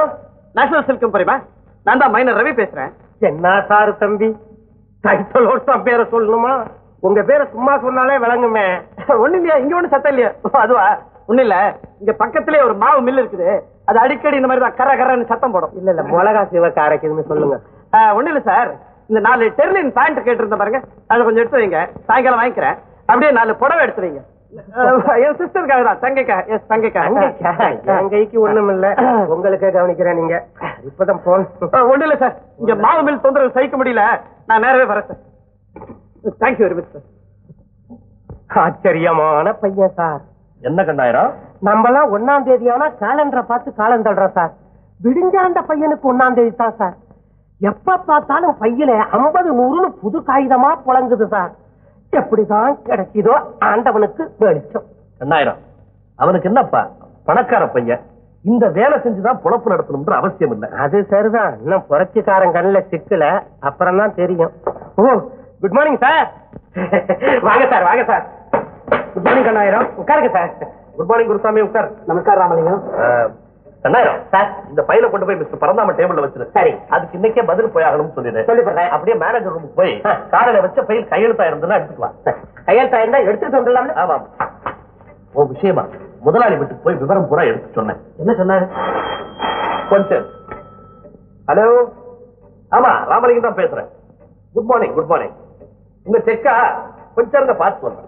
நேஷனல் சில்க் கம்பெனிமா நான் தான் மைனர் ரவி பேசுறேன் என்ன சார் தம்பி டைட்டிலோட தான் பேரை சொல்லணுமா உங்க பேரை சும்மா சொன்னாலே விளங்குமே ஒண்ணு இல்லையா இங்க ஒண்ணு சத்தம் இல்லையா ஓ, அதுவா ஒண்ணு இல்ல இங்க பக்கத்திலே ஒரு மாவு மில் இருக்குது அது அடிக்கடி இந்த மாதிரி தான் கர கரன்னு சத்தம் போடும் இல்ல இல்ல மிளகா சிவக்க அரைக்குதுன்னு சொல்லுங்க ஆ, ஒண்ணும் இல்ல சார் இந்த நாலு டெர்லின் பேண்ட் கேட்டிருந்த பாருங்க அதை கொஞ்சம் எடுத்து வைங்க சாயங்காலம் வாங்கிக்கிறேன் அப்படியே நாலு புடவை எடுத்து வைங்க ஆ, என் சிஸ்டருக்காக தான் தங்கைக்கா எஸ் தங்கைக்கா என் கைக்கு ஒண்ணும் இல்ல உங்களுக்கே கவனிக்கிறேன் நீங்க இப்பதான் போன் ஆ, ஒண்ணும் இல்ல சார் இங்க மாவு மில் தொந்தரவு சகிக்க முடியல நான் நேரவே வரேன் sir thank you very much sir ஆச்சரியமான பையன் சார் என்ன கண்ணாயிரம் நம்மலாம் ஒன்னாம் தேதி ஆனா கேலண்டரை பார்த்து காலம் தள்ளுறோம் சார் விடிஞ்சா அந்த பையனுக்கு ஒன்னாம் தேதி தான் சார் எப்ப பார்த்தாலும் பையில ஐம்பது நூறுன்னு புது காகிதமா புழங்குது சார் எப்படிதான் கிடைக்குதோ ஆண்டவனுக்கு வெளிச்சம் கண்ணாயிரம் அவனுக்கு என்னப்பா பணக்கார பையன் இந்த வேலை செஞ்சுதான் பொழப்பு நடத்தணும்ன்ற அவசியம் இல்லை அது சரிதான் இன்னும் புரட்சிக்காரன் கண்ணில் சிக்கல அப்புறம் தான் தெரியும் ஓ குட் மார்னிங் சார் வாங்க சார் வாங்க சார் குட் மார்னிங் கண்ணாயிரம் உட்காருங்க சார் குட் மார்னிங் குருசாமி உட்கார் நமஸ்காரம் ராமலிங்கம் அஹ், கண்ணாயிரம் சார் இந்த ஃபைல கொண்டு போய் மிஸ்டர் பரந்தாம டேபிள்ல வச்சிரு சரி. அதுக்கு இன்னைக்கே பதில் போய் ஆகணும்னு சொல்லிடு சொல்லிடுறேன். அப்படியே மேனேஜர் ரூமுக்கு போய் காலையில வச்ச ஃபைல் கையெழுத்தா இருந்ததுன்னா எடுத்துக்கலாம் கையெழுத்தா இருந்தா எடுத்துட்டு வந்துடலாம்ல ஆமா ஓ விஷயமா முதலாளி வீட்டுக்கு போய் விவரம் பூரா எடுத்து சொன்னேன் என்ன சொன்னாரு கொஞ்சம் ஹலோ ஆமா ராமலிங்கம் தான் பேசுறேன் குட் மார்னிங் குட் மார்னிங் உங்க செக்கா கொஞ்சம் இருங்க பார்த்து சொல்றேன்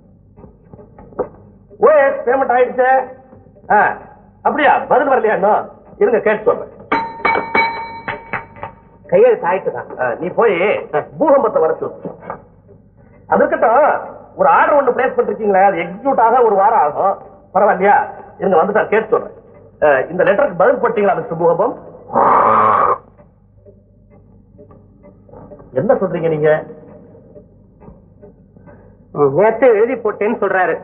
ஓ பேமெண்ட் ஆயிடுச்சு ஆ அப்படியா பதில் வரலையா இன்னும் இருங்க கேட்டு சொல்றேன் கையெழுத்து ஆயிட்டு தான் ஆ, நீ போய் பூகம்பத்தை வர சொல்லு அது இருக்கட்டும் ஒரு ஆர்டர் ஒன்று பிளேஸ் பண்ணிருக்கீங்களே அது எக்ஸிக்யூட் ஆக ஒரு வாரம் ஆகும் பரவாயில்லையா இருங்க வந்து சார் கேட்டு சொல்றேன் ஆ, இந்த லெட்டருக்கு பதில் போட்டீங்களா மிஸ்டர் பூகம்பம் என்ன சொல்றீங்க நீங்க நேத்து எழுதி போட்டேன்னு சொல்றாரு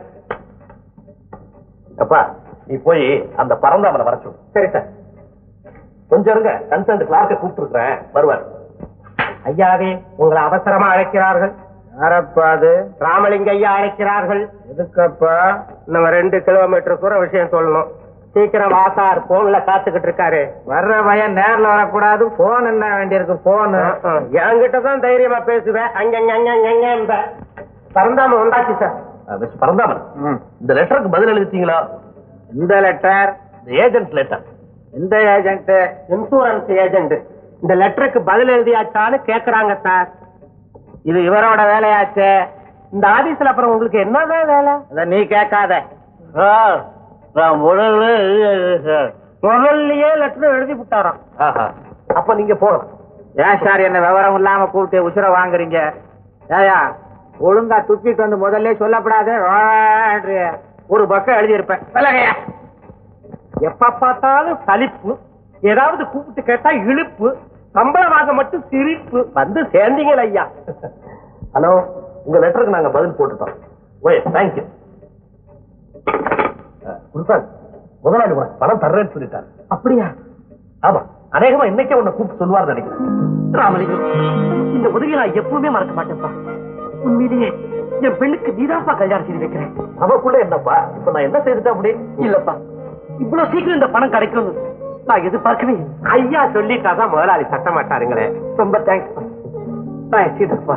அப்பா நீ போய் அந்த பரந்தாமனை வர சொல்லு சரி சார் கொஞ்சம் இருங்க கன்சர்ட் கிளார்க்க கூப்பிட்டு இருக்கிறேன் வருவார் ஐயாவே உங்களை அவசரமா அழைக்கிறார்கள் யாரப்பா அது ராமலிங்க ஐயா அழைக்கிறார்கள் எதுக்கப்பா நம்ம ரெண்டு கிலோமீட்டர் தூரம் விஷயம் சொல்லணும் சீக்கிரம் வாசார் போன்ல காத்துக்கிட்டு இருக்காரு வர்ற பையன் நேர்ல வரக்கூடாது போன் என்ன வேண்டியிருக்கு போன் என்கிட்ட தான் தைரியமா பேசுவேன் அங்க அங்க அங்க அங்க அங்க என்ப. பரந்தாம உண்டாச்சு சார் மிஸ்டர் பரந்தாமன் இந்த லெட்டருக்கு பதில் எழுதிட்டீங்களா இந்த லெட்டர் இந்த ஏஜென்ட் லெட்டர் இந்த ஏஜென்ட் இன்சூரன்ஸ் ஏஜென்ட் இந்த லெட்டருக்கு பதில் எழுதியாச்சான்னு கேக்குறாங்க சார் இது இவரோட வேலையாச்சே இந்த ஆபீஸ்ல அப்புறம் உங்களுக்கு என்னதான் வேலை அத நீ கேட்காத நான் முதல்ல முதல்லயே லெட்டர் எழுதி விட்டாராம் ஆஹா அப்ப நீங்க போகலாம் ஏன் சார் என்ன விவரம் இல்லாம கூப்பிட்டு உசுர வாங்குறீங்க ஏயா ஒழுங்கா துப்பிட்டு வந்து முதல்ல சொல்லப்படாது ஒரு பக்கம் எழுதியிருப்பேன் விலகையா எப்ப பார்த்தாலும் சலிப்பு ஏதாவது கூப்பிட்டு கேட்டா இழுப்பு சம்பளம் வாங்க மட்டும் சிரிப்பு வந்து சேர்ந்தீங்கள ஐயா ஹலோ உங்க லெட்டருக்கு நாங்க பதில் போட்டுட்டோம் ஓய் தேங்க்யூ குருசான் முதலாளி உனக்கு பணம் தர்றேன்னு சொல்லிட்டார் அப்படியா ஆமா அநேகமா இன்னைக்கே உன்னை கூப்பிட்டு சொல்லுவார் நினைக்கிறேன் ராமலிங்கம் இந்த உதவியை நான் எப்பவுமே மறக்க மாட்டேன்ப்பா உண்மையிலேயே என் பெண்ணுக்கு நீதாப்பா கல்யாணம் செய்து வைக்கிறேன் அவக்குள்ள என்னப்பா இப்ப நான் என்ன செய்துட்டேன் அப்படி இல்லப்பா இவ்வளவு சீக்கிரம் இந்த பணம் கிடைக்கும் நான் எதிர்பார்க்கவே இல்லை. ஐயா சொல்லிட்டாதான் முதலாளி சட்ட மாட்டாருங்களே ரொம்ப தேங்க்ஸ் நான் எக்ஸிடப்பா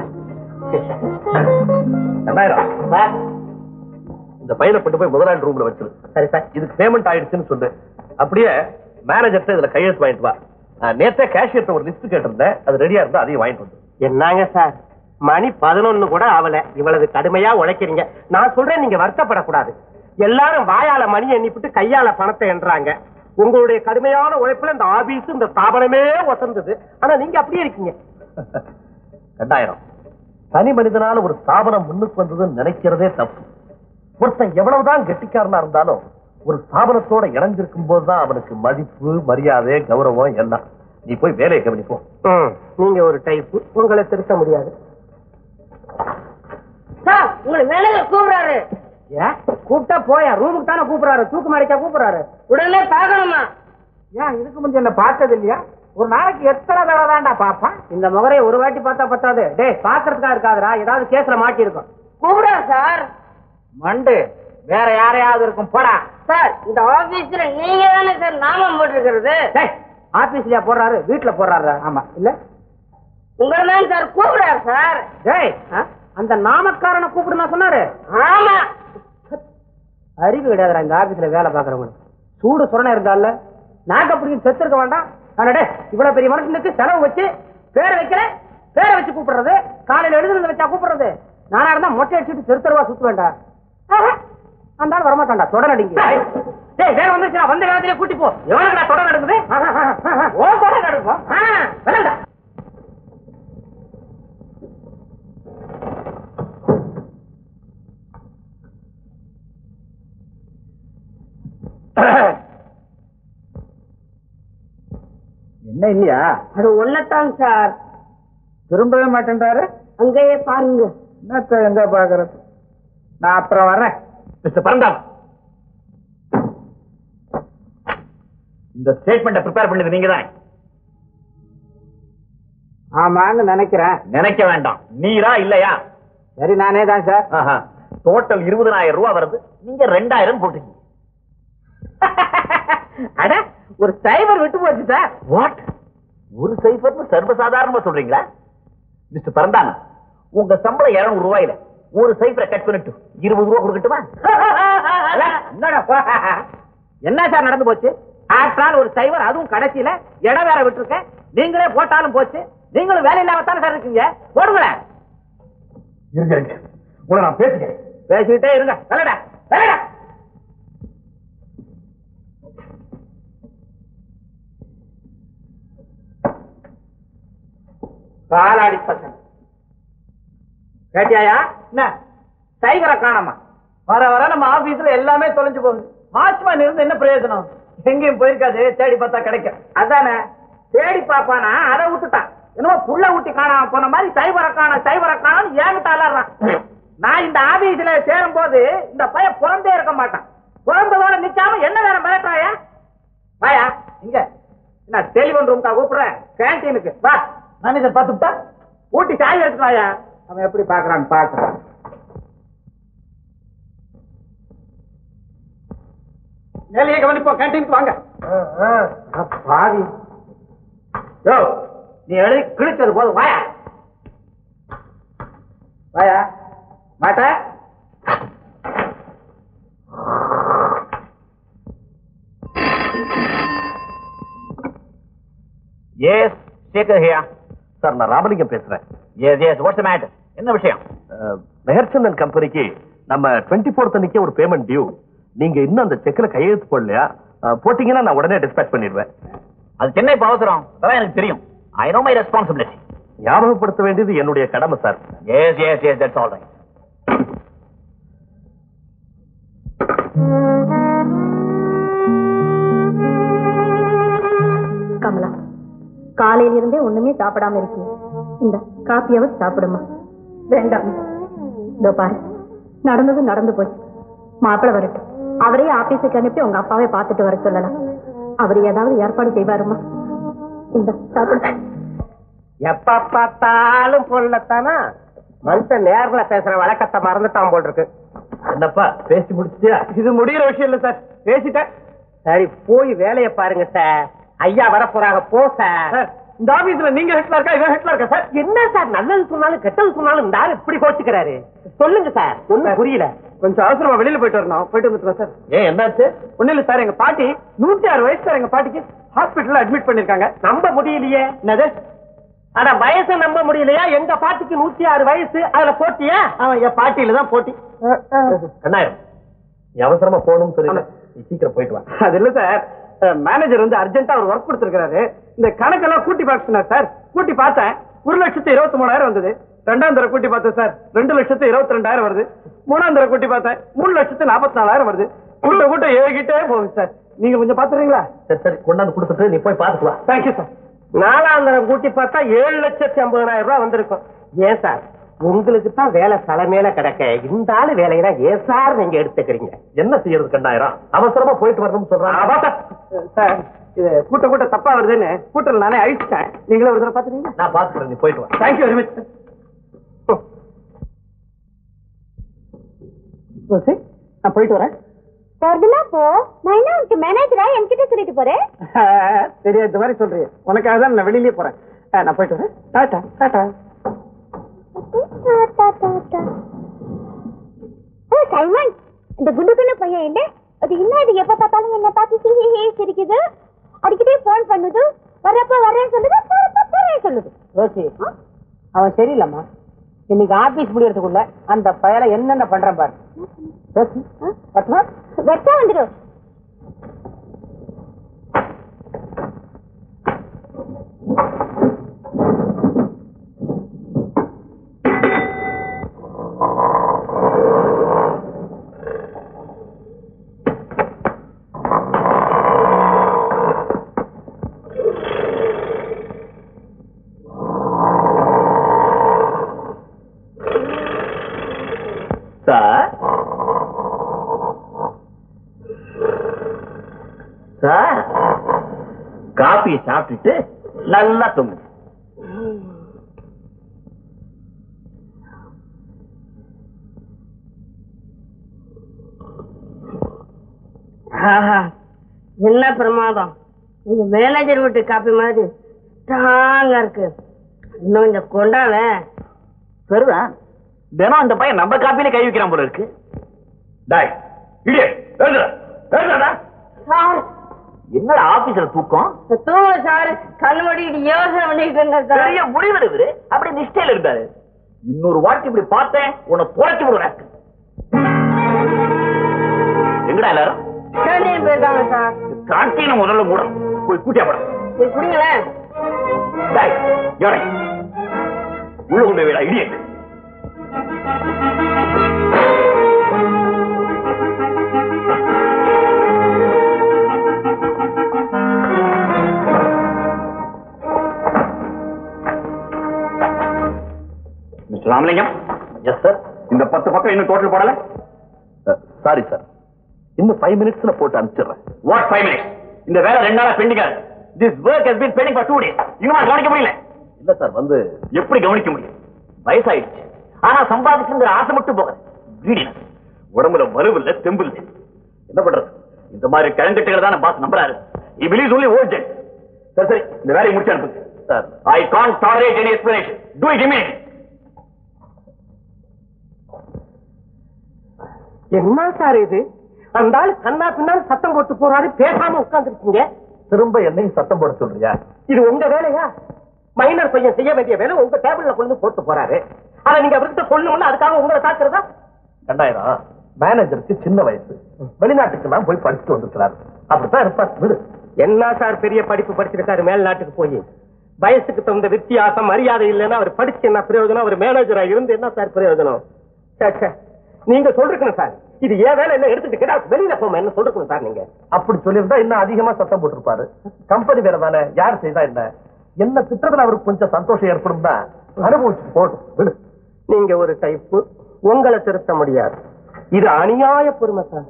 ரெண்டாயிரம் இந்த பையனை கொண்டு போய் முதலாளி ரூம்ல வச்சிரு சரி சார் இதுக்கு பேமெண்ட் ஆயிடுச்சுன்னு சொல்லு அப்படியே மேனேஜர்ட்ட இதுல கையெழுத்து வாங்கிட்டு வா நான் நேத்தே கேஷியர்ட்ட ஒரு லிஸ்ட் கேட்டிருந்தேன் அது ரெடியா இருந்தா அதையும் வாங்கிட்டு வந்து என்னங்க சார் மணி பதினொன்னு கூட ஆகல இவ்வளவு கடுமையா உழைக்கிறீங்க நான் சொல்றேன் நீங்க வருத்தப்படக்கூடாது எல்லாரும் வாயால மணி எண்ணிவிட்டு கையால பணத்தை எண்றாங்க உங்களுடைய கடுமையான உழைப்புல இந்த ஆபீஸ் இந்த ஸ்தாபனமே ஒசந்தது ஆனா நீங்க அப்படியே இருக்கீங்க ரெண்டாயிரம் தனி மனிதனால ஒரு ஸ்தாபனம் முன்னுக்கு வந்ததுன்னு நினைக்கிறதே தப்பு ஒருத்தன் எவ்வளவுதான் கெட்டிக்காரனா இருந்தாலும் ஒரு ஸ்தாபனத்தோட இணைஞ்சிருக்கும் போதுதான் அவனுக்கு மதிப்பு மரியாதை கௌரவம் எல்லாம் நீ போய் வேலையை கவனிப்போம் ம், நீங்க ஒரு டைப் உங்களை திருத்த முடியாது சார் உங்களை மேனேஜர் கூப்பிடுறாரு ஏன் கூப்பிட்டா போயா ரூமுக்கு தானே கூப்பிடுறாரு தூக்கு மாடிக்கா கூப்பிடுறாரு உடனே பார்க்கணுமா ஏன் இதுக்கு முந்தைய என்ன பார்த்தது இல்லையா ஒரு நாளைக்கு எத்தனை தடவை தான்டா பாப்பான் இந்த முகரையை ஒரு வாட்டி பார்த்தா பத்தாது டேய் பாக்குறதுக்கா இருக்காதுடா ஏதாவது கேஸ்ல மாட்டி இருக்கும் கூப்பிடுறாரு சார் மண்டு வேற யாரையாவது இருக்கும் போடா சார் இந்த ஆபீஸ்ல நீங்க தானே சார் நாமம் போட்டிருக்கிறது டேய் ஆபீஸ்லயா போடுறாரு வீட்டுல போடுறாரு ஆமா இல்ல உங்களை தான் சார் கூப்பிடுறாரு சார் டேய் அந்த நாமக்காரனை கூப்பிடு நான் சொன்னாரு ஆமா அறிவு கிடையாதுடா இந்த ஆபீஸ்ல வேலை பாக்குறவங்க சூடு சுரணை இருந்தால நாக்க பிடிக்கும் செத்து இருக்க வேண்டாம் அடடே இவ்வளவு பெரிய மனுஷனுக்கு செலவு வச்சு பேரை வைக்கிற பேரை வச்சு கூப்பிடுறது காலையில எழுதுறது வச்சா கூப்பிடுறது நானா இருந்தா மொட்டை அடிச்சுட்டு தெரு தெருவா சுத்த வேண்டாம் ஆஹா, அந்த ஆள் வரமாட்டான்டா தொடர் அடிங்க டேய் வேற வந்துச்சுடா வந்த காலத்திலே கூட்டி போ எவனுக்குடா தொடர் நடக்குது ஓ தொடர் நடக்கும் விளங்கா என்ன இல்லையா அது ஒன்னதான் சார் திரும்பவே மாட்டேன்றாரு அங்கேயே பாருங்க என்னத்த எங்க பாக்குறது நான் அப்புறம் வர்றேன் மிஸ்டர் பரந்தாம் இந்த ஸ்டேட்மெண்ட்டை ப்ரிப்பேர் பண்ணது நீங்க தான் ஆமான்னு நினைக்கிறேன் நினைக்க வேண்டாம் நீரா இல்லையா சரி நானே தான் சார் டோட்டல் இருபதனாயிரம் ரூபாய் வருது நீங்க ரெண்டாயிரம் போட்டுக்கீங்க அட ஒரு சைபர் விட்டு போச்சு சார் வாட் ஒரு சைஃபர்னு சர்வசாதாரணமா சொல்றீங்களா மிஸ்டர் பரந்தான் உங்க சம்பளம் இருநூறு ரூபாயில ஒரு சைஃபரை கட் பண்ணிட்டு இருபது ரூபா கொடுக்கட்டுமா என்னடா என்ன சார் நடந்து போச்சு ஆற்றால் ஒரு சைவர் அதுவும் கடைசியில இடம் வேற விட்டுருக்கேன் நீங்களே போட்டாலும் போச்சு நீங்களும் வேலை இல்லாம தானே சார் இருக்கீங்க போடுங்களேன் இருங்க இருங்க உங்களை நான் பேசுகிறேன் பேசிக்கிட்டே இருங்க வேலைடா வேலைடா காலாடி பசங்க கேட்டியாயா என்ன சைவரை காணாமா வர வர நம்ம ஆபீஸ்ல எல்லாமே தொலைஞ்சு போகுது வாட்ச்மேன் இருந்து என்ன பிரயோஜனம் எங்கேயும் போயிருக்காது தேடி பார்த்தா கிடைக்கும் அதானே தேடி பாப்பானா அதை விட்டுட்டான் என்னமோ புள்ள ஊட்டி காணாம போன மாதிரி சைவரை காண சைவரை காணும் ஏங்கிட்ட அலறான் நான் இந்த ஆபீஸ்ல சேரும் போது இந்த பையன் பிறந்தே இருக்க மாட்டான் பிறந்ததோட நிக்காம என்ன வேற மிரட்டாயா வாயா இங்க என்ன டெலிபோன் ரூம்க்கா கூப்பிடுறேன் கேன்டீனுக்கு வா மேனேஜர் பார்த்துட்டா ஊட்டி சாய் எடுத்து வாயா அவன் எப்படி பாக்குறான்னு பாக்குறான் வேலையை கவனிப்போம் கேன்டீனுக்கு வாங்க பாவி யோ நீ எழுதி கிழிச்சது போதும் வாயா வாயா மாட்ட எஸ் சேகர் ஹியா சார் நான் ராமலிங்கம் பேசுறேன் எஸ் எஸ் வாட்ஸ் மேட்டர் என்ன விஷயம் அஹ், மெஹர்ச்சந்தன் கம்பெனிக்கு நம்ம டுவெண்ட்டி ஃபோர்த் அன்னைக்கே ஒரு பேமெண்ட் டியூ நீங்க இன்னும் அந்த செக்ல கையெழுத்து போடலையா அஹ், போட்டீங்கன்னா நான் உடனே டிஸ்பேச் பண்ணிடுவேன் அது சென்னை இப்ப அவசரம் அதான் எனக்கு தெரியும் ஐ நோ மை ரெஸ்பான்சிபிலிட்டி ஞாபகப்படுத்த வேண்டியது என்னுடைய கடமை sir yes yes yes that's all right Kamala காலையில இருந்தே ஒண்ணுமே சாப்பிடாம இருக்கீங்க இந்த காப்பியாவது சாப்பிடுமா வேண்டாம் இதோ பாரு நடந்தது நடந்து போச்சு மாப்பிள்ளை வரட்டும் அவரே ஆபீஸுக்கு அனுப்பி உங்க அப்பாவை பார்த்துட்டு வர சொல்லலாம் அவர் ஏதாவது ஏற்பாடு செய்வாருமா இந்த சாப்பிடு எப்ப பார்த்தாலும் பொருளத்தானா மனுஷன் நேர்ல பேசுற வழக்கத்தை மறந்துட்டான் போல் இருக்கு என்னப்பா பேசி முடிச்சிட்டியா இது முடியிற விஷயம் இல்ல சார் பேசிட்டேன் சரி போய் வேலையை பாருங்க சார் ஐயா வர போறாங்க போ சார் சார், இந்த ஆபீஸ்ல நீங்க ஹெட்ல இருக்கா இவன் ஹெட்ல இருக்கா சார் என்ன சார் நல்லது சொன்னாலும் கெட்டது சொன்னாலும் இந்த ஆள் இப்படி கோச்சுக்கிறாரு சொல்லுங்க சார் ஒண்ணும் புரியல கொஞ்சம் அவசரமா வெளியில போயிட்டு வரணும் போயிட்டு வந்துருக்கோம் சார் ஏன் என்னாச்சு ஒண்ணு இல்ல சார் எங்க பாட்டி நூத்தி ஆறு வயசு சார் எங்க பாட்டிக்கு ஹாஸ்பிட்டல்ல அட்மிட் பண்ணிருக்காங்க நம்ப முடியலையே என்னது அட வயசை நம்ப முடியலையா எங்க பாட்டிக்கு நூத்தி ஆறு வயசு அதுல போட்டியா அவன் என் பாட்டியில தான் போட்டி கண்ணாயிரம் நீ அவசரமா போகணும்னு சொல்லி நீ சீக்கிரம் போயிட்டு வா அது இல்ல சார் மேனேஜர் வந்து அர்ஜென்ட்டா ஒரு ஒர்க் கொடுத்திருக்காரு இந்த கணக்கெல்லாம் கூட்டி பார்க்க சொன்னார் சார் கூட்டி பார்த்தேன் ஒரு லட்சத்து இருபத்தி மூணாயிரம் வந்தது ரெண்டாம் தர கூட்டி பார்த்தேன் சார் ரெண்டு லட்சத்து இருபத்தி ரெண்டாயிரம் வருது மூணாம் தர கூட்டி பார்த்தேன் மூணு லட்சத்து நாற்பத்தி நாலாயிரம் வருது கூட்ட கூட்ட ஏறிக்கிட்டே போகுது சார் நீங்க கொஞ்சம் பாத்துறீங்களா சரி சரி கொண்டாந்து கொடுத்துட்டு நீ போய் பார்த்துட்டு வா தேங்க்யூ சார் நாலாம் தரம் கூட்டி பார்த்தா ஏழு லட்சத்தி ஐம்பதாயிரம் ரூபாய் வந்திருக்கும் ஏன் சார் உங்களுக்கு தான் வேலை தலைமையில கிடக்க இந்த ஆளு வேலையெல்லாம் ஏன் சார் நீங்க எடுத்துக்கிறீங்க என்ன செய்யறது கண்ணாயிரம் அவசரமா போயிட்டு வரணும்னு சொல்றாங்க சார் இது கூட்ட கூட்ட தப்பா வருதுன்னு கூட்டல் நானே அழிச்சிட்டேன் நீங்களே ஒரு தடவை பாத்துறீங்களா நான் பாத்துக்கிறேன் நீ போயிட்டு வா தேங்க்யூ வெரி மச் நான் போயிட்டு வரேன் போறதுனா போ நான் என்ன உனக்கு மேனேஜரா என்கிட்ட சொல்லிட்டு போறேன் சரியா இந்த மாதிரி சொல்றீங்க உனக்காக தான் நான் வெளியிலே போறேன் ஆ, நான் போயிட்டு வரேன் டாட்டா டாட்டா ஓ சைமன் இந்த குண்டு குண்டு பையன் இல்ல அது என்ன இது எப்ப பார்த்தாலும் என்ன பார்த்து ஹி ஹி ஹி சிரிக்குது அடிக்கடி போன் பண்ணுது வரப்ப வரேன்னு சொல்லுது போறப்ப போறேன்னு சொல்லுது ரோசி அவன் சரியில்லம்மா இன்னைக்கு ஆபீஸ் முடியறதுக்குள்ள அந்த பயலை என்னென்ன பண்றேன் பாரு ரோசி பத்மா வெச்சா வந்துடும் சார் சார் காபி சாப்பிட்டுட்டு நல்லா தூங்கு ஆஹா என்ன பிரமாதம் நீங்க மேனேஜர் வீட்டு காப்பி மாதிரி ஸ்ட்ராங்கா இருக்கு இன்னும் கொஞ்சம் கொண்டாவே சரிதான் தினம் அந்த பையன் நம்ம காப்பியில கை வைக்கிறான் போல இருக்கு டாய் இடியே எழுதுடா எழுதுடா சார் என்னடா ஆபீஸ்ல தூக்கம் தூங்க சார் கண்ணு மூடிட்டு யோசனை பண்ணிட்டு இருந்தேன் சார் பெரிய முடிவெடுவரு அப்படி நிஷ்டையில இருந்தாரு இன்னொரு வாட்டி இப்படி பார்த்தேன் உன்னை துரைச்சு விடுறேன் எங்கடா எல்லாரும் கேண்டீன் போயிருக்காங்க சார் காட்டின முதல்ல மூடம் போய் கூட்டியா படம் சரி குடிங்களேன் டாய் யாரை உள்ள கொண்டு வேடா இடியே மிஸ்டர் ராமலிங்கம் எஸ் சார் இந்த பத்து பக்கம் இன்னும் டோட்டல் போடல சாரி சார் இன்னும் ஃபைவ் மினிட்ஸ்ல போட்டு அனுப்பிச்சிடுறேன் வாட் ஃபைவ் மினிட்ஸ் இந்த வேலை ரெண்டு நாளா pending this work has been pending for two days இன்னும் கவனிக்க முடியல இல்ல சார் வந்து எப்படி கவனிக்க முடியும் வயசாயிடுச்சு ஆனா சம்பாதிக்கிற ஆசை மட்டும் போக greediness. உடம்புல வலுவு இல்ல தெம்பு இல்ல என்ன பண்றது இந்த மாதிரி கிழங்கட்டுகளை தான் பாஸ் நம்புறாரு he believes only old gents. சரி சரி இந்த வேலையை முடிச்சு அனுப்புங்க sir I can't tolerate any explanation to it immediately என்ன சார் இது அந்த ஆள் கண்ணா பின்னால் சத்தம் போட்டு போறாரு பேசாம உட்கார்ந்துருக்கீங்க திரும்ப என்னையும் சத்தம் போட சொல்றியா இது உங்க வேலையா மைனர் பையன் செய்ய வேண்டிய வேலை உங்க டேபிள்ல கொண்டு வந்து போட்டு போறாரு அதை நீங்க அவர்கிட்ட சொல்லணும்ல அதுக்காக உங்களை தாக்குறதா ரெண்டாயிரம் மேனேஜருக்கு சின்ன வயசு வெளிநாட்டுக்கு நான் போய் படிச்சுட்டு வந்திருக்கிறாரு அப்படித்தான் இருப்பார் விடு என்ன சார் பெரிய படிப்பு படிச்சிருக்காரு மேல்நாட்டுக்கு போய் வயசுக்கு தகுந்த வித்தியாசம் மரியாதை இல்லைன்னா அவர் படிச்சு என்ன பிரயோஜனம் அவர் மேனேஜரா இருந்து என்ன சார் பிரயோஜனம் சே, சே. நீங்க சொல்றீங்க சார் இது ஏன் வேலை என்ன எடுத்துட்டு கேட்டா வெளியில போமா என்ன சொல்றீங்க சார் நீங்க அப்படி சொல்லியிருந்தா இன்னும் அதிகமா சத்தம் போட்டிருப்பாரு கம்பெனி வேலை தானே யார் செய்தா என்ன என்ன திட்டத்துல அவருக்கு கொஞ்சம் சந்தோஷம் ஏற்படும் தான் அனுபவிச்சு போட்டும் விடு நீங்க ஒரு டைப்பு உங்களை திருத்த முடியாது இது அநியாய பொறுமை சார்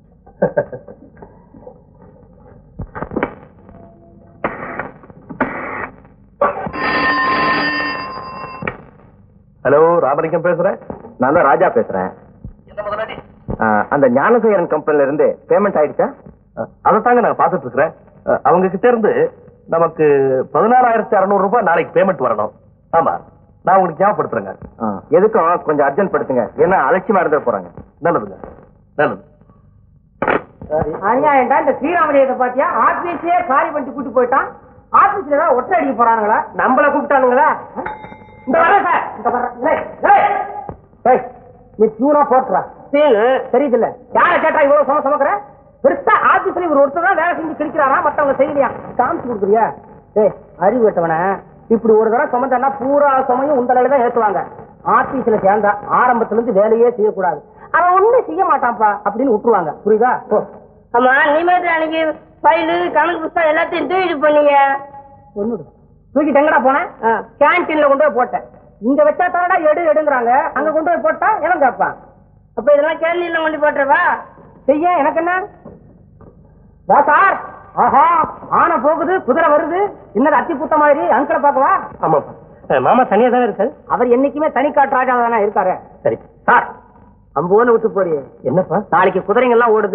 ஹலோ ராமலிங்கம் பேசுறேன் நான் தான் ராஜா பேசுறேன் என்ன முதலாளி ஆ, அந்த ஞானசேகரன் கம்பெனில இருந்து பேமெண்ட் ஆயிடுச்சா அதைத்தாங்க நான் பார்த்துட்டு இருக்கிறேன் அஹ், அவங்க கிட்ட இருந்து நமக்கு பதினாறாயிரத்தி அறுநூறு ரூபாய் நாளைக்கு பேமெண்ட் வரணும் ஆமா நான் உங்களுக்கு ஞாபகப்படுத்துறேங்க ஆ, எதுக்கும் கொஞ்சம் அர்ஜென்ட் படுத்துங்க ஏன்னா அலட்சியமா இருந்துட போறாங்க நல்லதுங்க நல்லது அநியாயம்டா இந்த ஸ்ரீராமலிங்கத்தை பாத்தியா ஆபீஸே காலி பண்ணிட்டு கூட்டி போயிட்டான் ஆபீஸ்ல ஏதாவது ஒற்றை அடிக்க போறானுங்களா நம்மள கூப்பிட்டானுங்களா இந்த வரேன் சார் இந்த வரேன் ஏய், ஏய். ஏய், நீ பியூனா போட்டுறா தெரியுதுல்ல யார கேட்டா இவ்வளவு சம சமக்கிற பெருசா ஆபீஸ்ல இவர் ஒருத்தர் தான் வேலை செஞ்சு கிழிக்கிறாரா மத்தவங்க செய்யலையா காமிச்சு கொடுக்குறியா ஏய் அறிவு கட்டவன இப்படி ஒரு தடவை சுமந்தா பூரா சுமையும் உந்தலையில தான் ஏத்துவாங்க ஆபீஸ்ல சேர்ந்தா ஆரம்பத்துல இருந்து வேலையே செய்யக்கூடாது அவன் ஒண்ணும் செய்ய மாட்டான்ப்பா அப்படின்னு விட்டுருவாங்க புரியுதா ஓ ஆமா நீ மட்டும் அன்னைக்கு ஃபைலு கணக்கு புத்தகம் எல்லாத்தையும் தூக்கிட்டு போனீங்க ஒண்ணுடு தூக்கிட்டு எங்கடா போனேன் கேன்டீன்ல கொண்டு போய் போட்டேன் இங்க வச்சா தானடா எடு எடுங்கறாங்க அங்க கொண்டு போய் போட்டா எவன் கேட்பான் அப்ப இதெல்லாம் கேள்வியில கொண்டு போட்டுறவா செய்ய எனக்கு என்ன வா சார் ஆஹா ஆனை போகுது குதிரை வருது இன்னது அத்தி புத்த மாதிரி அங்கிள பாக்கவா ஆமாப்பா அஹ், மாமா தனியா தானே இருக்காரு அவர் என்னைக்குமே தனிக்காட்டு ராஜா தானே இருக்காரு சரி சார் அம்போன்னு விட்டு போறியே என்னப்பா நாளைக்கு குதிரைங்க எல்லாம் ஓடுது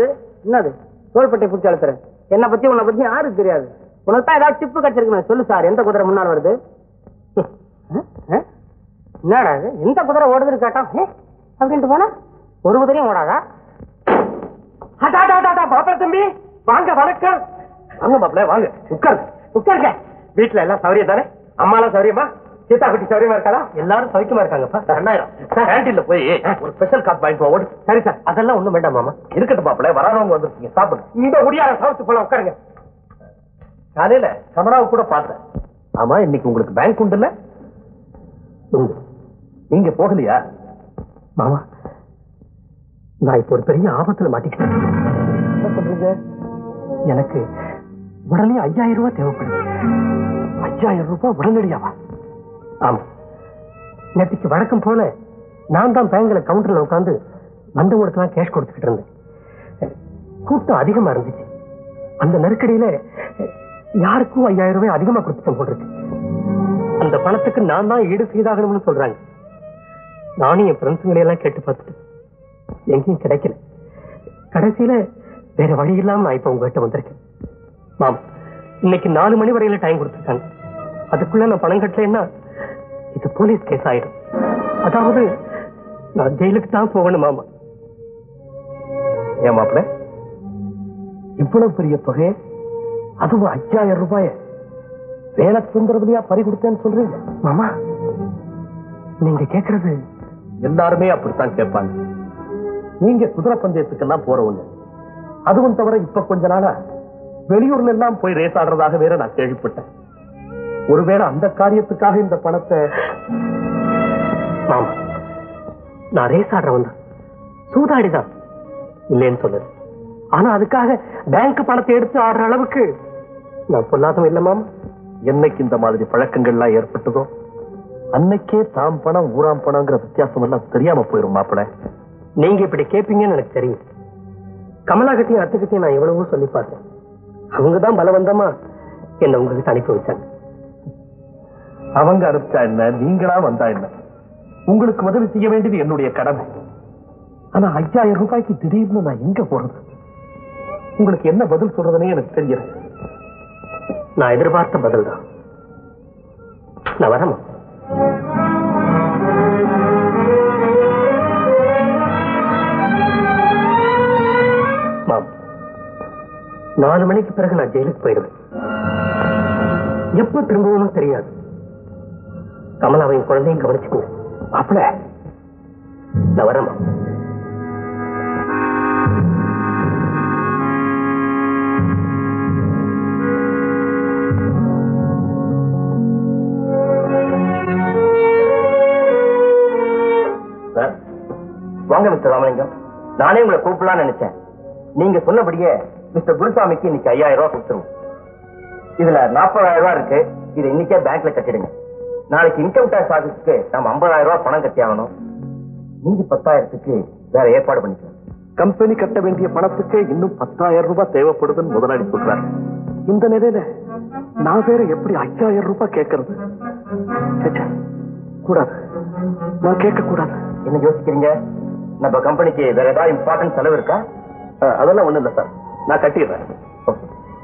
என்னது தோள்பட்டை பிடிச்சி அழுத்துற என்னை பத்தி உன்னை பத்தி யாருக்கு தெரியாது உனக்கு தான் ஏதாவது டிப்பு கிடைச்சிருக்குமே சொல்லு சார் எந்த குதிரை முன்னால் வருது அஹ், அஹ். என்னடா இது எந்த குதிரை ஓடுதுன்னு கேட்டா "ஹே" அப்படின்ட்டு போனா ஒரு குதிரையும் ஓடாதா அடா, அடா, அடா, அடா, மாப்பிள தம்பி வாங்க வணக்கம் வாங்க மாப்பிள்ள வாங்க உட்காருங்க உட்காருங்க வீட்டுல எல்லாம் சௌரியம் தானே அம்மாலாம் சௌரியமா சீதா குட்டி சௌரியமா இருக்காளா எல்லாரும் சௌக்கியமா இருக்காங்கப்பா ரெண்டாயிரம் கேன்டீன்ல போய் ஒரு ஸ்பெஷல் காப் வாங்கிட்டு ஓடு சரி சார் அதெல்லாம் ஒண்ணும் வேண்டாம் மாமா இருக்கட்டும் மாப்பிள்ள வராதவங்க வந்திருக்கீங்க சாப்பிடுங்க இந்த முடியாத சவுத்து போல உட்காருங்க காலையில கமராவை கூட பார்த்தேன் ஆமா இன்னைக்கு உங்களுக்கு பேங்க் உண்டுல்ல உண்டு நீங்க போகலையா மாமா நான் இப்போ ஒரு பெரிய ஆபத்துல மாட்டிக்கிட்டேன் என்ன சொல்றீங்க எனக்கு உடனே ஐயாயிரம் ரூபாய் தேவைப்படுது ஐயாயிரம் ரூபாய் உடனடியாவா ஆமா நேற்றுக்கு வழக்கம் போல நான் தான் பேங்க்ல கவுண்டர்ல உட்காந்து வந்தவங்களுக்கெல்லாம் கேஷ் கொடுத்துக்கிட்டு இருந்தேன் கூட்டம் அதிகமா இருந்துச்சு அந்த நெருக்கடியில யாருக்கும் ஐயாயிரம் ரூபாய் அதிகமா கொடுத்துட்டேன் போட்டிருக்கு அந்த பணத்துக்கு நான் தான் ஈடு செய்தாகணும்னு சொல்றாங்க நானும் என் ஃப்ரெண்ட்ஸுங்களை எல்லாம் கேட்டு பார்த்துட்டு எங்கேயும் கிடைக்கல கடைசியில வேற வழி இல்லாம நான் இப்ப உங்ககிட்ட வந்திருக்கேன் மாம் இன்னைக்கு நாலு மணி வரையில டைம் கொடுத்துருக்காங்க அதுக்குள்ள நான் பணம் கட்டலைன்னா இது போலீஸ் கேஸ் ஆயிடும் அதாவது நான் ஜெயிலுக்கு தான் போகணும் மாமா ஏன் மாப்பிள்ள இவ்வளவு பெரிய தொகை அதுவும் ஐயாயிரம் ரூபாய வேலை சுந்தரவதியா பறி கொடுத்தேன்னு சொல்றீங்க மாமா நீங்க கேக்குறது எல்லாருமே அப்படித்தான் கேட்பாங்க நீங்க குதிரை பந்தயத்துக்கெல்லாம் போறவங்க அதுவும் தவிர இப்ப கொஞ்ச நாளா வெளியூர்ல எல்லாம் போய் ரேஸ் ஆடுறதாக வேற நான் கேள்விப்பட்டேன் ஒருவேளை அந்த காரியத்துக்காக இந்த பணத்தை மாமா நான் ரேஸ் ஆடுறவன் தான் சூதாடிதான் இல்லைன்னு சொல்லுது ஆனா அதுக்காக பேங்க் பணத்தை எடுத்து ஆடுற அளவுக்கு நான் பொல்லாதவன் இல்ல மாமா என்னைக்கு இந்த மாதிரி பழக்கங்கள்லாம் ஏற்பட்டதோ அன்னைக்கே தாம் பணம் ஊராம் பணங்கிற வித்தியாசம் எல்லாம் தெரியாம போயிரும் மாப்பிள்ள நீங்க இப்படி கேட்பீங்கன்னு எனக்கு தெரியும் கமலாகத்தையும் அத்துக்கிட்டையும் நான் எவ்வளவோ சொல்லி பார்த்தேன் அவங்க தான் பலவந்தமா என்ன உங்ககிட்ட அனுப்பி வச்சாங்க அவங்க அனுப்பிச்சா என்ன நீங்களா வந்தா என்ன உங்களுக்கு உதவி செய்ய வேண்டியது என்னுடைய கடமை ஆனா ஐயாயிரம் ரூபாய்க்கு திடீர்னு நான் எங்க போறது உங்களுக்கு என்ன பதில் சொல்றதுனே எனக்கு தெரியல நான் எதிர்பார்த்த பதில் தான் நான் வரமா மாம் நாலு மணிக்கு பிறகு நான் ஜெயிலுக்கு போயிடுவேன் எப்ப திரும்பவும் தெரியாது கமலாவையும் குழந்தையும் கவனிச்சுக்கோங்க மாப்பிள நான் வரமா சார் வாங்க மிஸ்டர் ராமலிங்கம் நானே உங்களை கூப்பிடலாம்னு நினைச்சேன் நீங்க சொன்னபடியே மிஸ்டர் குருசாமிக்கு இன்னைக்கு ஐயாயிரம் ரூபாய் கொடுத்துருவோம் இதுல நாற்பதாயிரம் ரூபாய் இருக்கு இதை இன்னைக்கே பேங்க்ல கட்டிடுங்க நாளைக்கு இன்கம் டேக்ஸ் ஆபீஸ்க்கு நம்ம ஐம்பதாயிரம் ரூபாய் பணம் கட்டி ஆகணும் மீதி பத்தாயிரத்துக்கு வேற ஏற்பாடு பண்ணிக்கலாம் கம்பெனி கட்ட வேண்டிய பணத்துக்கு இன்னும் பத்தாயிரம் ரூபாய் தேவைப்படுதுன்னு முதலாளி சொல்றாரு இந்த நிலையில நான் வேற எப்படி ஐயாயிரம் ரூபாய் கேட்கறது ச்சே, ச்சே. கூடாது நான் கேட்க கூடாது என்ன யோசிக்கிறீங்க நம்ம கம்பெனிக்கு வேற ஏதாவது இம்பார்ட்டன்ட் செலவு இருக்கா அஹ், அதெல்லாம் ஒண்ணும் இல்ல சார் நான் கட்டிடுறேன் ஓகே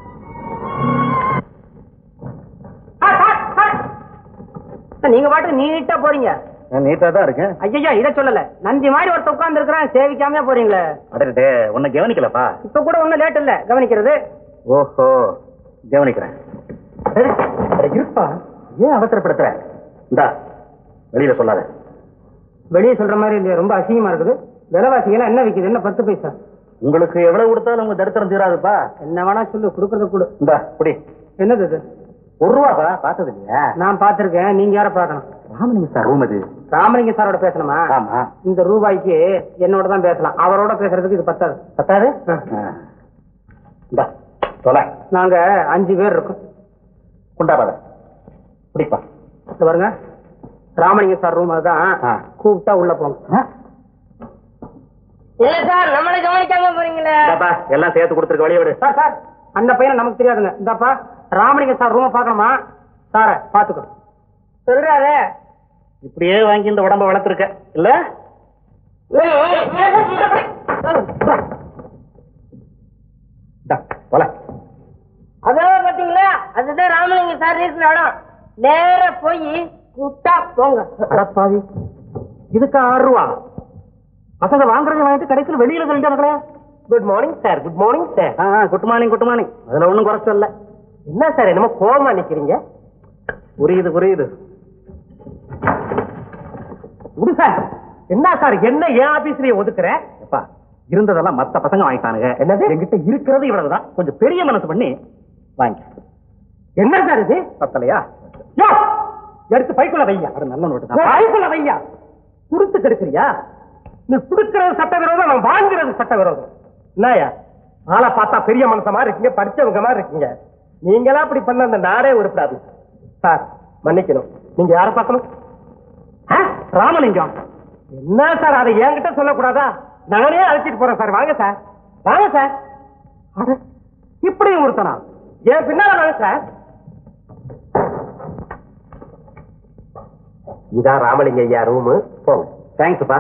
நீங்க பாட்டு நீட்டா போறீங்க நீட்டா தான் இருக்கேன் ஐயா இத சொல்லல நந்தி மாதிரி ஒருத்த உட்கார்ந்து இருக்கிறான் சேவிக்காம போறீங்களே அடடே உன்னை கவனிக்கலப்பா இப்ப கூட ஒண்ணும் லேட் இல்ல கவனிக்கிறது ஓஹோ கவனிக்கிறேன் இருப்பா ஏன் அவசரப்படுத்துற இந்தா வெளியில சொல்லாத வெளியே சொல்ற மாதிரி இல்லையா ரொம்ப அசிங்கமா இருக்குது விலைவாசிகள் என்ன விக்குது என்ன பத்து பைசா உங்களுக்கு எவ்வளவு கொடுத்தாலும் உங்க தரித்திரம் தீராதுப்பா என்ன வேணா சொல்லு கொடுக்கறத கொடு இந்தா குடி என்னது இது ஒரு ரூபாப்பா பார்த்தது இல்லையா நான் பாத்திருக்கேன் நீங்க யார பார்க்கணும் ராமலிங்க சார் ரூம் இது ராமலிங்க சாரோட பேசணுமா ஆமா இந்த ரூபாய்க்கு என்னோட தான் பேசலாம் அவரோட பேசுறதுக்கு இது பத்தாது பத்தாது ஆ. இந்தா தொலை நாங்க அஞ்சு பேர் இருக்கோம் குண்டாபாத குடிப்பா இது பாருங்க ராமலிங்க சார் ரூம் அதுதான் ஆ. கூப்பிட்டா உள்ள போங்க இல்ல சார் நம்மள கவனிக்காம போறீங்களே இந்தாப்பா எல்லாம் சேர்த்து கொடுத்துருக்க வழிய விடு சார் சார் அந்த பையனை நமக்கு தெரியாதுங்க இந்தாப்பா ராமலிங்க சார் ரூமை பார்க்கணுமா சார பாத்துக்கோ சொல்றாரு இப்படியே வாங்கி இந்த உடம்ப வளர்த்துருக்க இல்ல அதெல்லாம் பாத்தீங்களா அதுதான் ராமலிங்க சார் இருக்கிற இடம் நேரா போய் கூட்டா போங்க அடப்பாவி இதுக்கு ஆறு ரூபா பசங்க வாங்குறத வாங்கிட்டு கடைசியில் வெளியில சொல்லிட்டாங்களே good morning sir good morning sir good morning good morning அதுல ஒண்ணும் குறைச்சல் இல்ல என்ன சார் என்னமோ கோவமா நிக்கிறீங்க புரியுது புரியுது விடு சார் என்ன சார் என்ன என் ஆபீஸ்லயே ஒதுக்குற எப்பா இருந்ததெல்லாம் மத்த பசங்க வாங்கிட்டானுங்க என்னது? என்கிட்ட இருக்கிறது இவ்வளவுதான் கொஞ்சம் பெரிய மனசு பண்ணி வாங்கி என்ன சார் இது பத்தலையா யோ, எடுத்து பைக்குள்ள வையா அது நல்ல நோட்டு தான் பைக்குள்ள வையா குடுத்து கெடுக்கிறியா நீ குடுக்கிறது சட்ட விரோதம் நான் வாங்குறது சட்ட விரோதம் என்னயா ஆளை பார்த்தா பெரிய மனுஷ மாதிரி இருக்கீங்க படிச்சவங்க மாதிரி இருக்கீங்க நீங்களா அப்படி பண்ண அந்த நாடே உருப்படாது சார் மன்னிக்கணும் நீங்க யாரை பார்க்கணும் ஆ? ராமலிங்கம் என்ன சார் அதை என்கிட்ட சொல்லக்கூடாதா நானே அழைச்சிட்டு போறேன் சார் வாங்க சார் வாங்க சார் அட, இப்படியும் ஒருத்தனா என் பின்னால வாங்க சார் இதான் ராமலிங்க ஐயா ரூமு போங்க தேங்க்ஸ்ப்பா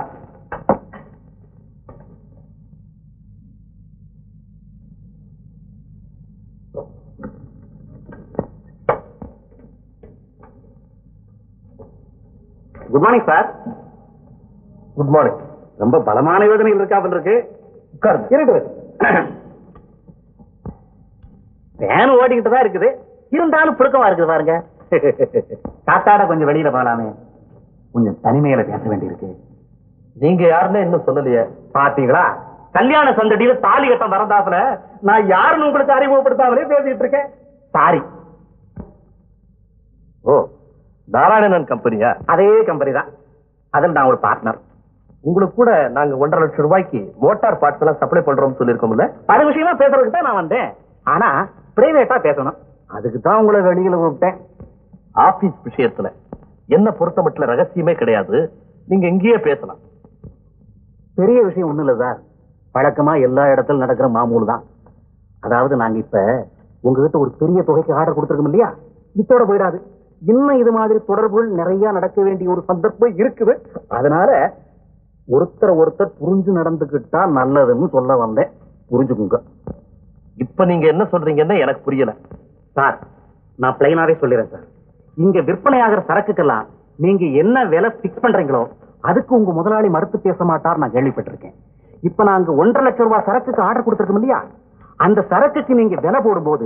good morning sir good morning ரொம்ப பலமான யோஜனைகள் இருக்காமல் இருக்கு உட்காருங்க இருட்டு ஃபேன் ஓடிக்கிட்டு தான் இருக்குது இருந்தாலும் புழுக்கமா இருக்குது பாருங்க காத்தாட கொஞ்சம் வெளியில போகலாமே கொஞ்சம் தனிமையில பேச வேண்டியிருக்கு நீங்க யாருன்னு இன்னும் சொல்லலையே பாத்தீங்களா கல்யாண சந்தடியில தாலி கட்ட மறந்தாப்புல நான் யாருன்னு உங்களுக்கு அறிமுகப்படுத்தாமலே பேசிட்டு இருக்கேன் சாரி ஓ நாராயணன் கம்பெனியா அதே கம்பெனி தான் அதில் நான் ஒரு பார்ட்னர் உங்களுக்கு கூட நாங்க ஒன்றரை லட்சம் ரூபாய்க்கு மோட்டார் பார்ட்ஸ் எல்லாம் சப்ளை பண்றோம்னு சொல்லியிருக்கோம்ல அது விஷயமா பேசுறதுக்கு தான் நான் வந்தேன் ஆனா பிரைவேட்டா பேசணும் அதுக்கு தான் உங்களை வெளியில கூப்பிட்டேன் ஆபீஸ் விஷயத்துல என்ன பொறுத்த மட்டும் ரகசியமே கிடையாது நீங்க இங்கேயே பேசலாம் பெரிய விஷயம் ஒண்ணும் இல்ல சார் வழக்கமா எல்லா இடத்துல நடக்கிற மாமூல் தான் அதாவது நாங்க இப்ப உங்ககிட்ட ஒரு பெரிய தொகைக்கு ஆர்டர் கொடுத்துருக்கோம் இல்லையா இத்தோட போயிடாது இன்னும் இது மாதிரி தொடர்புகள் நிறைய நடக்க வேண்டிய ஒரு சந்தர்ப்பம் இருக்குது அதனால ஒருத்தர் ஒருத்தர் புரிஞ்சு நடந்துக்கிட்டா நல்லதுன்னு சொல்ல வந்தேன் புரிஞ்சுக்குங்க இப்ப நீங்க என்ன சொல்றீங்கன்னு எனக்கு புரியல சார் நான் பிளைனாவே சொல்லிடுறேன் சார் இங்க விற்பனையாகிற சரக்குக்கெல்லாம் நீங்க என்ன விலை பிக்ஸ் பண்றீங்களோ அதுக்கு உங்க முதலாளி மறுத்து பேச மாட்டார் நான் கேள்விப்பட்டிருக்கேன் இப்ப நாங்க ஒன்றரை லட்சம் ரூபாய் சரக்குக்கு ஆர்டர் கொடுத்துருக்கோம் இல்லையா அந்த சரக்குக்கு நீங்க விலை போடும்போது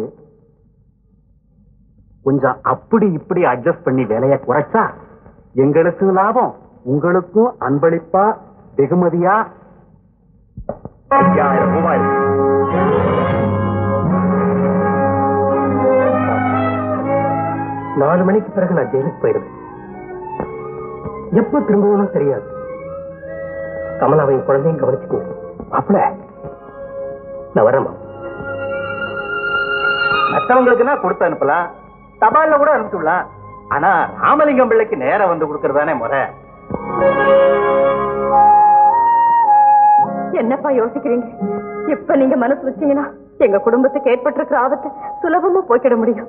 கொஞ்சம் அப்படி இப்படி அட்ஜஸ்ட் பண்ணி விலையை குறைச்சா எங்களுக்கு லாபம் உங்களுக்கும் அன்பளிப்பா வெகுமதியா ஐயாயிரம் ரூபாய் நாலு மணிக்கு பிறகு நான் ஜெயிலுக்கு போயிடுவேன் எப்ப திரும்பவும் தெரியாது கமலாவையும் குழந்தையும் கவனிச்சுக்கோங்க அப்பல நான் வரேன் மற்றவங்களுக்குன்னா கொடுத்து அனுப்பலாம் தபால்ல கூட அனுப்பிச்சுடலாம் ஆனா ராமலிங்கம் பிள்ளைக்கு நேரம் வந்து கொடுக்கறதானே முறை என்னப்பா யோசிக்கிறீங்க இப்ப நீங்க மனசு வச்சீங்கன்னா எங்க குடும்பத்துக்கு ஏற்பட்டிருக்கிற ஆபத்தை சுலபமா போக்கிட முடியும்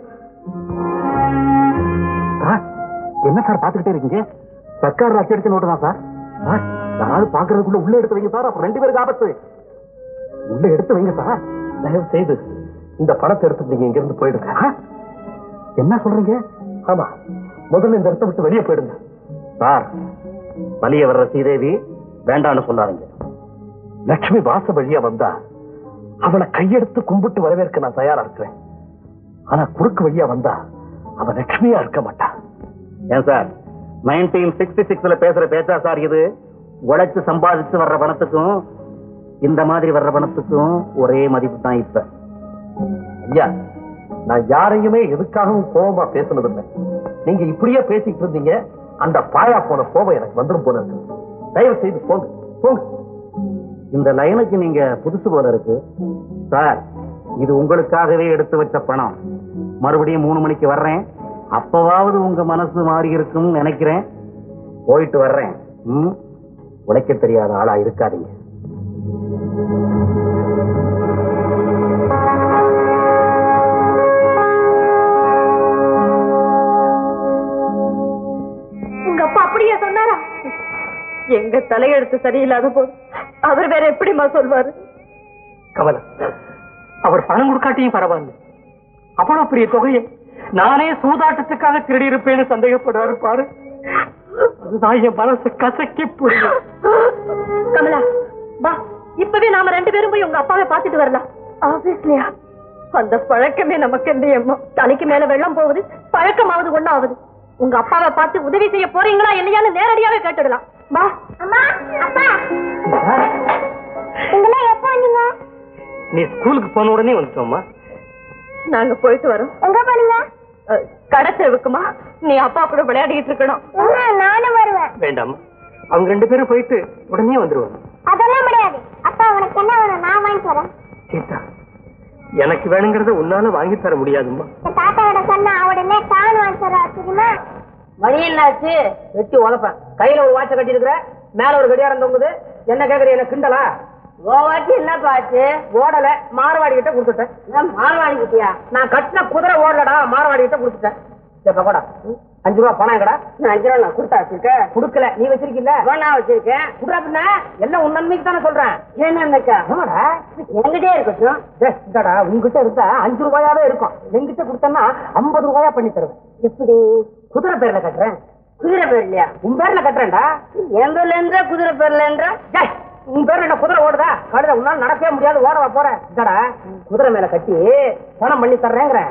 சார் என்ன சார் பாத்துக்கிட்டே இருக்கீங்க சர்க்கார் அச்சடிச்ச நோட்டு தான் சார் சார் யாராவது பாக்குறதுக்குள்ள உள்ள எடுத்து வைங்க சார் அப்புறம் ரெண்டு பேருக்கு ஆபத்து உள்ள எடுத்து வைங்க சார் தயவு செய்து இந்த பணத்தை எடுத்து நீங்க இங்க இருந்து போயிடுங்க ஆ? என்ன சொல்றீங்க ஆமா முதல்ல இந்த இடத்தை விட்டு வெளியே போயிடுங்க சார் வலிய வர்ற சீதேவி வேண்டாம்னு சொல்லாதீங்க லட்சுமி வாச வழியா வந்தா அவளை கையெடுத்து கும்பிட்டு வரவேற்க நான் தயாரா இருக்கிறேன் ஆனா குறுக்கு வழியா வந்தா அவ லட்சுமியா இருக்க மாட்டா ஏன் சார் நைன்டீன் சிக்ஸ்டி சிக்ஸ்ல பேசுற பேச்சா சார் இது உழைச்சு சம்பாதிச்சு வர்ற பணத்துக்கும் இந்த மாதிரி வர்ற பணத்துக்கும் ஒரே மதிப்பு தான் இப்ப ஐயா நான் யாரையுமே எதுக்காகவும் கோபமா பேசுனதில்லை நீங்க இப்படியே பேசிட்டு இருந்தீங்க அந்த பாயா போன கோபம் எனக்கு வந்துரும் போல இருக்கு தயவு செய்து போங்க போங்க இந்த லைனுக்கு நீங்க புதுசு போல இருக்கு சார் இது உங்களுக்காகவே எடுத்து வச்ச பணம் மறுபடியும் மூணு மணிக்கு வர்றேன் அப்பவாவது உங்க மனசு மாறி இருக்கும்னு நினைக்கிறேன் போயிட்டு வர்றேன் ம்? உழைக்க தெரியாத ஆளா இருக்காதீங்க உங்க அப்பா அப்படியே சொன்னாரா எங்க தலையெழுத்து சரியில்லாத போது அவர் வேற எப்படிமா சொல்வாரு கமலா அவர் பணம் கொடுக்காட்டியும் பரவாயில்ல அவ்வளவு பெரிய தொகையை நானே சூதாட்டத்துக்காக திருடி இருப்பேன்னு சந்தேகப்படுறாரு பாரு அதுதான் என் மனசு கசக்கி புரியும் கமலா வா இப்பவே நாம ரெண்டு பேரும் போய் உங்க அப்பாவை பார்த்துட்டு வரலாம் ஆபீஸ்லயா அந்த பழக்கமே நமக்கு எந்த எண்ணம் தலைக்கு மேல வெள்ளம் போகுது பழக்கமாவது ஒண்ணாவது உங்க அப்பாவை பார்த்து உதவி செய்ய போறீங்களா இல்லையான்னு நேரடியாவே கேட்டுடலாம் வா அம்மா அப்பா நீங்களாம் எப்போ வந்தீங்க நீ ஸ்கூலுக்கு போன உடனே வந்துட்டோம்மா நாங்க போயிட்டு வரோம் எங்க போனீங்க அஹ், கடை தெருவுக்குமா நீ அப்பா கூட விளையாடிட்டு இருக்கணும் அம்மா, நானும் வருவேன் வேண்டாம் அவங்க ரெண்டு பேரும் போயிட்டு உடனே வந்துருவாங்க அதெல்லாம் முடியாது அப்பா உனக்கு என்ன வேணும் நான் வாங்கி தரேன் சீதா எனக்கு வேணுங்கிறத உன்னால வாங்கி தர முடியாதும்மா இந்த தாத்தாவோட சொன்னா உடனே தான் வாங்கி தர தெரியுமா மணி என்னாச்சு வெட்டி உழப்பேன் கையில ஒரு வாட்ச கட்டி இருக்கிற மேல ஒரு கடியாரம் தொங்குது என்ன கேக்குற என்ன கிண்டலா ஓ வாட்சி என்ன பாச்சு ஓடல மார்வாடி கிட்ட கொடுத்துட்டேன் மார்வாடி கிட்டியா நான் கட்டின குதிரை ஓடலடா மார்வாடி கிட்ட கொடுத்துட்டேன் இப்ப கூட அஞ்சு ரூபா பணம் எங்கடா நான் அஞ்சு ரூபா நான் கொடுத்தா வச்சிருக்கேன் கொடுக்கல நீ வச்சிருக்கீல்ல நான் வச்சிருக்கேன் குடுறா பின்ன எல்லாம் உன் நன்மைக்கு தானே சொல்றேன் என்னக்கா ஆமாடா என்கிட்டே இருக்கட்டும் இந்தாடா உங்ககிட்ட இருந்தா அஞ்சு ரூபாயாவே இருக்கும் என்கிட்ட கொடுத்தேன்னா ஐம்பது ரூபாயா பண்ணி தருவேன் எப்படி குதிரை பேர்ல கட்டுறேன் குதிரை பேர்லயா உன் பேர்ல கட்டுறேன்டா என் பேர்ல இருந்தா குதிரை பேர்ல என்றா உன் பேர்ல என்ன குதிரை ஓடுதா கழுத உன்னால நடக்கவே முடியாது ஓடவா போறேன் இந்தாடா குதிரை மேல கட்டி பணம் பண்ணி தர்றேங்கிறேன்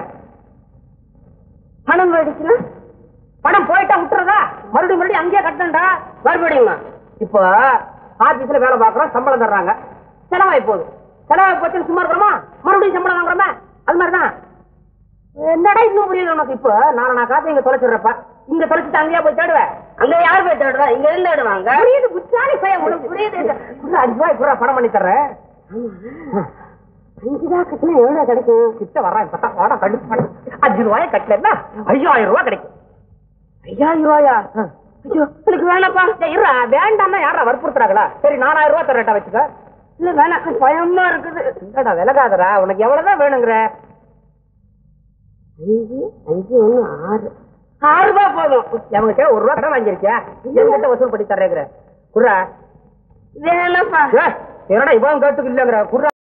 பணம் போயிடுச்சுன்னா பணம் போயிட்டா விட்டுறதா மறுபடியும் மறுபடியும் அங்கேயே கட்டணும்டா மறுபடியுமா இப்போ ஆபீஸ்ல வேலை பார்க்கறோம் சம்பளம் தர்றாங்க செலவாய் போகுது செலவாய் போச்சுன்னு சும்மா இருக்கிறோமா மறுபடியும் சம்பளம் வாங்குறோமா அது மாதிரிதான் என்னடா இன்னும் புரியல உனக்கு இப்போ நான் நான் காசு இங்க தொலைச்சிடுறப்ப இங்க தொலைச்சிட்டு அங்கேயே போய் தேடுவேன் அங்க யார் போய் தேடுவா இங்க இருந்து தேடுவாங்க புரியுது புத்தாலி போய் உனக்கு புரியுது புரியுது, அஞ்சு ரூபாய் பூரா பணம் பண்ணி தர்றேன் அஞ்சு ரூபாய் கட்டினா எவ்வளவு கிடைக்கும் கிட்ட வர்றேன் இப்ப தான் வாடா கடுப்பு பண்ணு. அஞ்சு ரூபாய் கட்டலன்னா ஐயாயிரம் ரூபாய் கிடைக்கும் ஐயாயிரம் ரூபாயா ஐயோ எனக்கு வேணாப்பா டேய், இருடா வேண்டாம்னா யாரா வற்புறுத்துறாங்களா சரி நாலாயிரம் ரூபாய் தரட்டா வச்சுக்க இல்ல வேணாம் பயமா இருக்குது இல்லடா விலகாதடா உனக்கு எவ்வளவுதான் வேணுங்கிற அஞ்சு அஞ்சு ஒண்ணு ஆறு ஆறு ரூபாய் போதும் எவங்கிட்ட ஒரு ரூபா கடன் வாங்கியிருக்கியா என்கிட்ட வசூல் பண்ணி தர்றேங்கிற குர்ரா வேணாப்பா என்னடா இவன் கேட்டுக்கு இல்லங்கிற குர்ரா